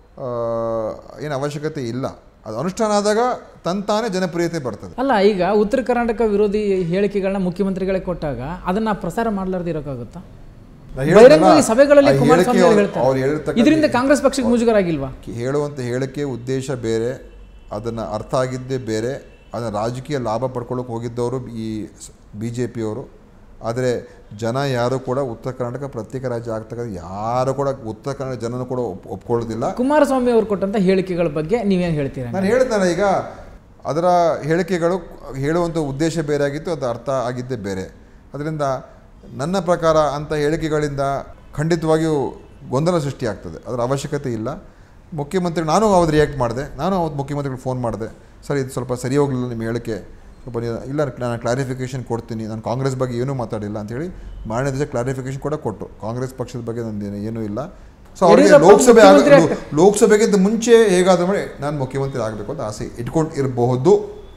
ಏನು ಅವಶ್ಯಕತೆ ಇಲ್ಲ ಅದು ಅನುಷ್ಠಾನ ಆದಾಗ ತಂತಾನೇ ಜನಪ್ರಿಯತೆ ಬರ್ತದೆ ಅಲ್ಲ ಈಗ ಉತ್ತರ ಕರ್ನಾಟಕ ವಿರೋಧಿ ಹೇಳಿಕೆಗಳನ್ನ ಮುಖ್ಯಮಂತ್ರಿಗಳೇ ಕೊಟ್ಟಾಗ ಅದನ್ನ ಪ್ರಸಾರ ಮಾಡ್ಲಾರ್ದೆ ಇರೋಕ್ಕಾಗುತ್ತಾ ನಾ ಹೇಳಿದ್ನಲ್ಲ, ಬಹಿರಂಗವಾಗಿ ಸಭೆಗಳಲ್ಲಿ ಆ ಕುಮಾರಸ್ವಾಮಿ ಹೇಳಿಕೆ ಅವರು ಅವ್ರು- ಅವ್ರು ಹೇಳ್ತಾರೆ ಹೇಳಿರ್ತಕ್ಕಂಥ- ಇದರಿಂದ ಕಾಂಗ್ರೆಸ್ ಪಕ್ಷಕ್ಕೆ ಮುಜುಗರ ಆಗಿಲ್ವಾ ಹೇಳುವಂಥ ಹೇಳಿಕೆ ಉದ್ದೇಶ ಬೇರೆ ಅದನ್ನು ಅರ್ಥ ಆಗಿದ್ದೇ ಬೇರೆ ಅದನ್ನು ರಾಜಕೀಯ ಲಾಭ ಪಡ್ಕೊಳ್ಳೋಕೆ ಹೋಗಿದ್ದವರು ಈ ಬಿ ಜೆ ಪಿಯವರು ಆದರೆ ಜನ ಯಾರು ಕೂಡ ಉತ್ತರ ಕರ್ನಾಟಕ ಪ್ರತ್ಯೇಕ ರಾಜ್ಯ ಆಗ್ತಕ್ಕಂಥ ಯಾರು ಕೂಡ ಉತ್ತರ ಕನ್ನಡ ಜನನೂ ಕೂಡ ಒಪ್ ಒಪ್ಕೊಳ್ಳೋದಿಲ್ಲ ಕುಮಾರಸ್ವಾಮಿ ಅವರು ಕೊಟ್ಟಂತ ಹೇಳಿಕೆಗಳ ಬಗ್ಗೆ ನೀವೇನು ಹೇಳ್ತೀರಾ ನಾನು ಹೇಳ್ತಾನೆ ಈಗ ಅದರ ಹೇಳಿಕೆಗಳು ಹೇಳುವಂಥ ಉದ್ದೇಶ ಬೇರೆ ಆಗಿತ್ತು ಅದು ಅರ್ಥ ಆಗಿದ್ದೇ ಬೇರೆ ಅದರಿಂದ ನನ್ನ ಪ್ರಕಾರ ಅಂಥ ಹೇಳಿಕೆಗಳಿಂದ ಖಂಡಿತವಾಗಿಯೂ ಗೊಂದಲ ಸೃಷ್ಟಿಯಾಗ್ತದೆ ಅದರ ಅವಶ್ಯಕತೆ ಇಲ್ಲ ಮುಖ್ಯಮಂತ್ರಿ ನಾನು ಅವತ್ತು ರಿಯಾಕ್ಟ್ ಮಾಡಿದೆ ನಾನು ಅವತ್ತು ಮುಖ್ಯಮಂತ್ರಿಗಳಿಗೆ ಫೋನ್ ಮಾಡಿದೆ ಸರ್ ಇದು ಸ್ವಲ್ಪ ಸರಿ ಹೋಗಲಿಲ್ಲ ನಿಮ್ಮ ಹೇಳಿಕೆ ಸ್ವಲ್ಪ ನೀವು ಇಲ್ಲ ನಾನು ಕ್ಲಾರಿಫಿಕೇಷನ್ ಕೊಡ್ತೀನಿ ನಾನು ಕಾಂಗ್ರೆಸ್ ಬಗ್ಗೆ ಏನೂ ಮಾತಾಡಿಲ್ಲ ಅಂತೇಳಿ ಮಾರನೇ ದಿವಸ ಕ್ಲಾರಿಫಿಕೇಷನ್ ಕೂಡ ಕೊಟ್ಟು ಕಾಂಗ್ರೆಸ್ ಪಕ್ಷದ ಬಗ್ಗೆ ನಂದೇನು ಏನೂ ಇಲ್ಲ ಸೊ ಅವರಿಗೆ ಯಡಿಯೂರಪ್ಪ ಲೋಕಸಭೆ ಆಗ ಮುಖ್ಯಮಂತ್ರಿ ಲೋ- ಲೋಕಸಭೆಗಿಂತ ಮುಂಚೆ ಹೇಗಾದರೂ ಮಾಡಿ ನಾನು ಮುಖ್ಯಮಂತ್ರಿ ಆಗಬೇಕು ಅಂತ ಆಸೆ ಇಟ್ಕೊಂಡು ಇರಬಹುದು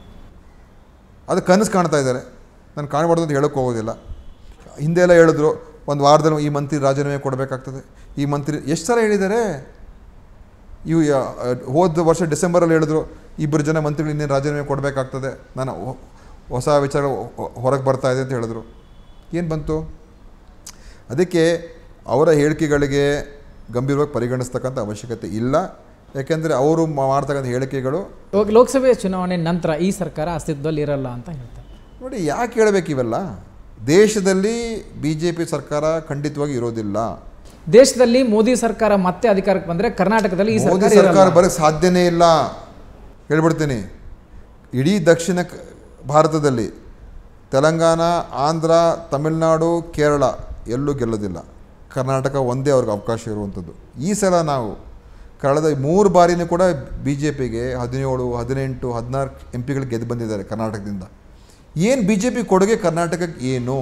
ಅದು ಕನಸು ಕಾಣ್ತಾ ಇದ್ದಾರೆ ನಾನು ಕಾಣಬಾರ್ದು ಅಂತ ಹೇಳೋಕ್ಕೆ ಹೋಗೋದಿಲ್ಲ ಹಿಂದೆ ಎಲ್ಲ ಹೇಳಿದ್ರು ಒಂದು ವಾರದಲ್ಲಿ ಈ ಮಂತ್ರಿ ರಾಜೀನಾಮೆ ಕೊಡಬೇಕಾಗ್ತದೆ ಈ ಮಂತ್ರಿ ಎಷ್ಟು ಸಲ ಹೇಳಿದ್ದಾರೆ ಇವು ಯಾ- ಹೋದ ವರ್ಷ ಡಿಸೆಂಬರಲ್ಲಿ ಹೇಳಿದ್ರು ಇಬ್ಬರು ಜನ ಮಂತ್ರಿಗಳು ಇನ್ನೇನು ರಾಜೀನಾಮೆ ಕೊಡಬೇಕಾಗ್ತದೆ ನಾನು ಹೊ- ಹೊಸ ವಿಚಾರ ಹೊರಗೆ ಬರ್ತಾ ಇದೆ ಅಂತ ಹೇಳಿದ್ರು ಏನು ಬಂತು ಅದಕ್ಕೆ ಅವರ ಹೇಳಿಕೆಗಳಿಗೆ ಗಂಭೀರವಾಗಿ ಪರಿಗಣಿಸ್ತಕ್ಕಂಥ ಅವಶ್ಯಕತೆ ಇಲ್ಲ ಯಾಕೆಂದರೆ ಅವರು ಮಾಡ್ತಕ್ಕಂಥ ಹೇಳಿಕೆಗಳು ಇವಾಗ ಲೋಕಸಭೆ ಚುನಾವಣೆ ನಂತರ ಈ ಸರ್ಕಾರ ಅಸ್ತಿತ್ವದಲ್ಲಿ ಇರಲ್ಲ ಅಂತ ಹೇಳ್ತಾರೆ ನೋಡಿ ಯಾಕೆ ಹೇಳಬೇಕು ಇವೆಲ್ಲ ದೇಶದಲ್ಲಿ ಬಿ ಜೆ ಪಿ ಸರ್ಕಾರ ಖಂಡಿತವಾಗಿ ಇರೋದಿಲ್ಲ ದೇಶದಲ್ಲಿ ಮೋದಿ ಸರ್ಕಾರ ಮತ್ತೆ ಅಧಿಕಾರಕ್ಕೆ ಬಂದ್ರೆ ಕರ್ನಾಟಕದಲ್ಲಿ ಈ ಮೋದಿ ಸರ್ಕಾರ ಸರ್ಕಾರ ಇರಲ್ಲ. ಬರೋಕ್ಕೆ ಸಾಧ್ಯನೇ ಇಲ್ಲ ಹೇಳ್ಬಿಡ್ತೀನಿ ಇಡೀ ದಕ್ಷಿಣ ಕ- ಭಾರತದಲ್ಲಿ ತೆಲಂಗಾಣ ಆಂಧ್ರ ತಮಿಳುನಾಡು ಕೇರಳ ಎಲ್ಲೂ ಗೆಲ್ಲೋದಿಲ್ಲ ಕರ್ನಾಟಕ ಒಂದೇ ಅವ್ರಿಗೆ ಅವಕಾಶ ಇರುವಂಥದ್ದು ಈ ಸಲ ನಾವು ಕಳೆದ ಮೂರು ಬಾರಿನೂ ಕೂಡ ಬಿ ಜೆ ಪಿಗೆ ಹದಿನೇಳು ಹದಿನೆಂಟು ಹದಿನಾರು ಎಂ ಪಿಗಳು ಗೆದ್ದು ಬಂದಿದ್ದಾರೆ ಕರ್ನಾಟಕದಿಂದ ಏನು ಬಿ ಜೆ ಪಿ ಕೊಡುಗೆ ಕರ್ನಾಟಕಕ್ಕೆ ಏನು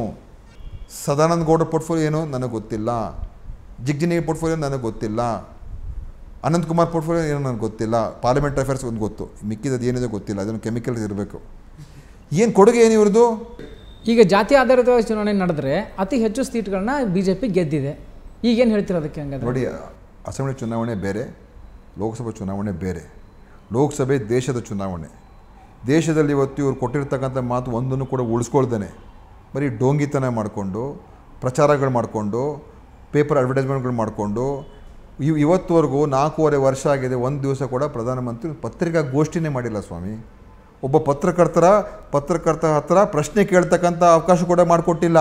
ಸದಾನಂದ ಗೌಡ ಪೋರ್ಟ್ಫೋಲಿಯೋ ಏನು ನನಗೆ ಗೊತ್ತಿಲ್ಲ ಜಿಗ್ಜಿನಿ ಪೋರ್ಟ್ಫೋಲಿಯೋ ನನಗೆ ಗೊತ್ತಿಲ್ಲ ಅನಂತಕುಮಾರ್ ಪೋರ್ಟ್ಫೋಲಿಯೋ ಏನೋ ನನಗೆ ಗೊತ್ತಿಲ್ಲ ಪಾರ್ಲಿಮೆಂಟ್ ಅಫೇರ್ಸ್ ಒಂದು ಗೊತ್ತು ಮಿಕ್ಕಿದ್ದು ಏನಿದೆ ಗೊತ್ತಿಲ್ಲ ಅದನ್ನು ಕೆಮಿಕಲ್ಸ್ ಇರಬೇಕು ಏನು ಕೊಡುಗೆ ಏನು ಇವ್ರದ್ದು ಈಗ ಜಾತಿ ಆಧಾರಿತವಾಗಿ ಚುನಾವಣೆ ನಡೆದ್ರೆ ಅತಿ ಹೆಚ್ಚು ಸೀಟ್ಗಳನ್ನ ಬಿಜೆಪಿ ಗೆದ್ದಿದೆ ಈಗೇನು ಹೇಳ್ತೀರಾ ಅದಕ್ಕೆ ಹಂಗಾದ್ರೆ ನೋಡಿ ಅಸೆಂಬ್ಲಿ ಚುನಾವಣೆ ಬೇರೆ ಲೋಕಸಭೆ ಚುನಾವಣೆ ಬೇರೆ ಲೋಕಸಭೆ ದೇಶದ ಚುನಾವಣೆ ದೇಶದಲ್ಲಿ ಇವತ್ತು ಇವ್ರು ಕೊಟ್ಟಿರ್ತಕ್ಕಂಥ ಮಾತು ಒಂದನ್ನು ಕೂಡ ಉಳಿಸ್ಕೊಳ್ದೇನೆ ಬರೀ ಡೋಂಗಿತನ ಮಾಡಿಕೊಂಡು ಪ್ರಚಾರಗಳು ಮಾಡಿಕೊಂಡು ಪೇಪರ್ ಅಡ್ವರ್ಟೈಸ್ಮೆಂಟ್ಗಳು ಮಾಡಿಕೊಂಡು ಇವ್ ಇವತ್ತುವರೆಗೂ ನಾಲ್ಕೂವರೆ ವರ್ಷ ಆಗಿದೆ ಒಂದು ದಿವಸ ಕೂಡ ಪ್ರಧಾನಮಂತ್ರಿ ಪತ್ರಿಕಾಗೋಷ್ಠಿನೇ ಮಾಡಿಲ್ಲ ಸ್ವಾಮಿ ಒಬ್ಬ ಪತ್ರಕರ್ತರ ಪತ್ರಕರ್ತ ಹತ್ರ ಪ್ರಶ್ನೆ ಕೇಳ್ತಕ್ಕಂಥ ಅವಕಾಶ ಕೂಡ ಮಾಡಿಕೊಟ್ಟಿಲ್ಲ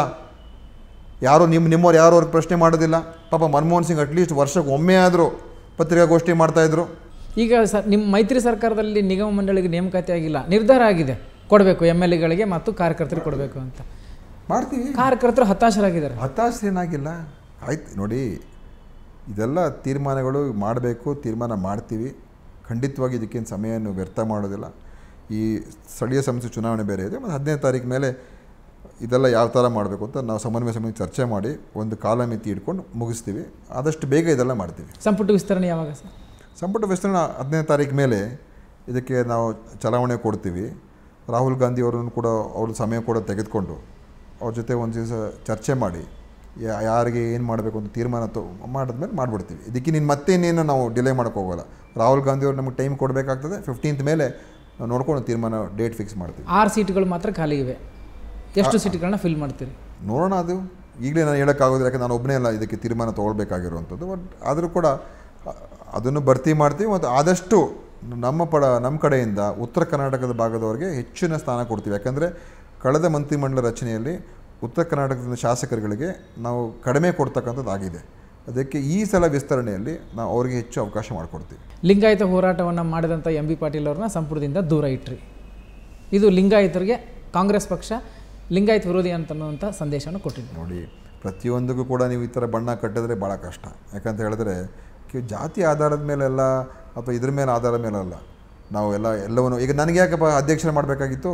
ಯಾರು ನಿಮ್ಮ ನಿಮ್ಮವ್ರು ಯಾರು ಅವ್ರಿಗೆ ಪ್ರಶ್ನೆ ಮಾಡೋದಿಲ್ಲ ಪಾಪ ಮನಮೋಹನ್ ಸಿಂಗ್ ಅಟ್ಲೀಸ್ಟ್ ವರ್ಷಕ್ಕೆ ಒಮ್ಮೆ ಆದರೂ ಪತ್ರಿಕಾಗೋಷ್ಠಿ ಮಾಡ್ತಾಯಿದ್ರು ಈಗ ಸ ನಿಮ್ಮ ಮೈತ್ರಿ ಸರ್ಕಾರದಲ್ಲಿ ನಿಗಮ ಮಂಡಳಿಗೆ ನೇಮಕಾತಿ ಆಗಿಲ್ಲ ನಿರ್ಧಾರ ಆಗಿದೆ ಕೊಡಬೇಕು ಎಮ್ ಎಲ್ ಎಗಳಿಗೆ ಮತ್ತು ಕಾರ್ಯಕರ್ತರಿಗೆ ಕೊಡಬೇಕು ಅಂತ ಮಾಡ್ತೀವಿ ಕಾರ್ಯಕರ್ತರು ಹತಾಶರಾಗಿದ್ದಾರೆ ಹತಾಶ ಏನಾಗಿಲ್ಲ ಆಯ್ತು ನೋಡಿ ಇದೆಲ್ಲ ತೀರ್ಮಾನಗಳು ಮಾಡಬೇಕು ತೀರ್ಮಾನ ಮಾಡ್ತೀವಿ ಖಂಡಿತವಾಗಿ ಇದಕ್ಕೇನು ಸಮಯವನ್ನು ವ್ಯರ್ಥ ಮಾಡೋದಿಲ್ಲ ಈ ಸ್ಥಳೀಯ ಸಂಸ್ಥೆ ಚುನಾವಣೆ ಬೇರೆ ಇದೆ ಮತ್ತು ಹದಿನೈದು ತಾರೀಕು ಮೇಲೆ ಇದೆಲ್ಲ ಯಾವ ಥರ ಮಾಡಬೇಕು ಅಂತ ನಾವು ಸಮನ್ವಯ ಸಮಿತಿ ಚರ್ಚೆ ಮಾಡಿ ಒಂದು ಕಾಲಮಿತಿ ಇಟ್ಕೊಂಡು ಮುಗಿಸ್ತೀವಿ ಆದಷ್ಟು ಬೇಗ ಇದೆಲ್ಲ ಮಾಡ್ತೀವಿ ಸಂಪುಟ ವಿಸ್ತರಣೆ ಯಾವಾಗ ಸರ್ ಸಂಪುಟ ವಿಸ್ತರಣೆ ಹದಿನೈದು ತಾರೀಕು ಮೇಲೆ ಇದಕ್ಕೆ ನಾವು ಚಲಾವಣೆ ಕೊಡ್ತೀವಿ ರಾಹುಲ್ ಗಾಂಧಿ ಅವರನ್ನು ಕೂಡ ಅವ್ರ ಸಮಯ ಕೂಡ ತೆಗೆದುಕೊಂಡು ಅವ್ರ ಜೊತೆ ಒಂದು ದಿವಸ ಚರ್ಚೆ ಮಾಡಿ ಯಾ- ಯಾರಿಗೆ ಏನು ಮಾಡಬೇಕು ಅಂತ ತೀರ್ಮಾನ ತೊ ಮಾಡಿದ್ಮೇಲೆ ಮಾಡಿಬಿಡ್ತೀವಿ ಇದಕ್ಕೆ ನೀನು ಮತ್ತೆ ಇನ್ನೇನು ನಾವು ಡಿಲೇ ಮಾಡೋಕ್ಕೆ ಹೋಗೋಲ್ಲ ರಾಹುಲ್ ಗಾಂಧಿ ಅವ್ರು ನಮಗೆ ಟೈಮ್ ಕೊಡಬೇಕಾಗ್ತದೆ ಫಿಫ್ಟೀನ್ತ್ ಮೇಲೆ ನಾವು ನೋಡ್ಕೊಂಡು ತೀರ್ಮಾನ ಡೇಟ್ ಫಿಕ್ಸ್ ಮಾಡ್ತೀವಿ ಆರು ಸೀಟ್ಗಳು ಮಾತ್ರ ಖಾಲಿ ಇವೆ ಎಷ್ಟು ಸೀಟ್ಗಳನ್ನ ಫಿಲ್ ಮಾಡ್ತೀರಿ ನೋಡೋಣ ಅದು ಈಗಲೇ ನಾನು ಹೇಳೋಕ್ಕಾಗೋದಿಲ್ಲ ಯಾಕೆ ನಾನು ಒಬ್ಬನೇ ಅಲ್ಲ ಇದಕ್ಕೆ ತೀರ್ಮಾನ ತೊಗೊಳ್ಬೇಕಾಗಿರುವಂಥದ್ದು ಬಟ್ ಆದರೂ ಕೂಡ ಅ- ಅದನ್ನು ಭರ್ತಿ ಮಾಡ್ತೀವಿ ಮತ್ತು ಆದಷ್ಟು ನಮ್ಮ ಪಡ ನಮ್ಮ ಕಡೆಯಿಂದ ಉತ್ತರ ಕರ್ನಾಟಕದ ಭಾಗದವರಿಗೆ ಹೆಚ್ಚಿನ ಸ್ಥಾನ ಕೊಡ್ತೀವಿ ಯಾಕಂದರೆ ಕಳೆದ ಮಂತ್ರಿಮಂಡಲ ರಚನೆಯಲ್ಲಿ ಉತ್ತರ ಕರ್ನಾಟಕದ ಶಾಸಕರುಗಳಿಗೆ ನಾವು ಕಡಿಮೆ ಕೊಡ್ತಕ್ಕಂಥದ್ದಾಗಿದೆ ಅದಕ್ಕೆ ಈ ಸಲ ವಿಸ್ತರಣೆಯಲ್ಲಿ ನಾವು ಅವರಿಗೆ ಹೆಚ್ಚು ಅವಕಾಶ ಮಾಡಿಕೊಡ್ತೀವಿ ಲಿಂಗಾಯತ ಹೋರಾಟವನ್ನು ಮಾಡಿದಂಥ ಎಂ ಬಿ ಪಾಟೀಲ್ ಅವ್ರನ್ನ ಸಂಪುಟದಿಂದ ದೂರ ಇಟ್ರಿ ಇದು ಲಿಂಗಾಯತರಿಗೆ ಕಾಂಗ್ರೆಸ್ ಪಕ್ಷ ಲಿಂಗಾಯತ ವಿರೋಧಿ ಅಂತನ್ನುವಂಥ ಸಂದೇಶವನ್ನು ಕೊಟ್ಟಿದೆ ನೋಡಿ ಪ್ರತಿಯೊಂದಕ್ಕೂ ಕೂಡ ನೀವು ಈ ಥರ ಬಣ್ಣ ಕಟ್ಟಿದ್ರೆ ಭಾಳ ಕಷ್ಟ ಯಾಕಂತ ಹೇಳಿದ್ರೆ ಕೆ- ಜಾತಿ ಆಧಾರದ ಮೇಲೆಲ್ಲ ಅಥವಾ ಇದ್ರ ಮೇಲೆ ಆಧಾರದ ಮೇಲಲ್ಲ ನಾವು ಎಲ್ಲ ಎಲ್ಲವನ್ನು ಈಗ ನನಗೆ ಯಾಕಪ್ಪ ಅಧ್ಯಕ್ಷರ ಮಾಡಬೇಕಾಗಿತ್ತು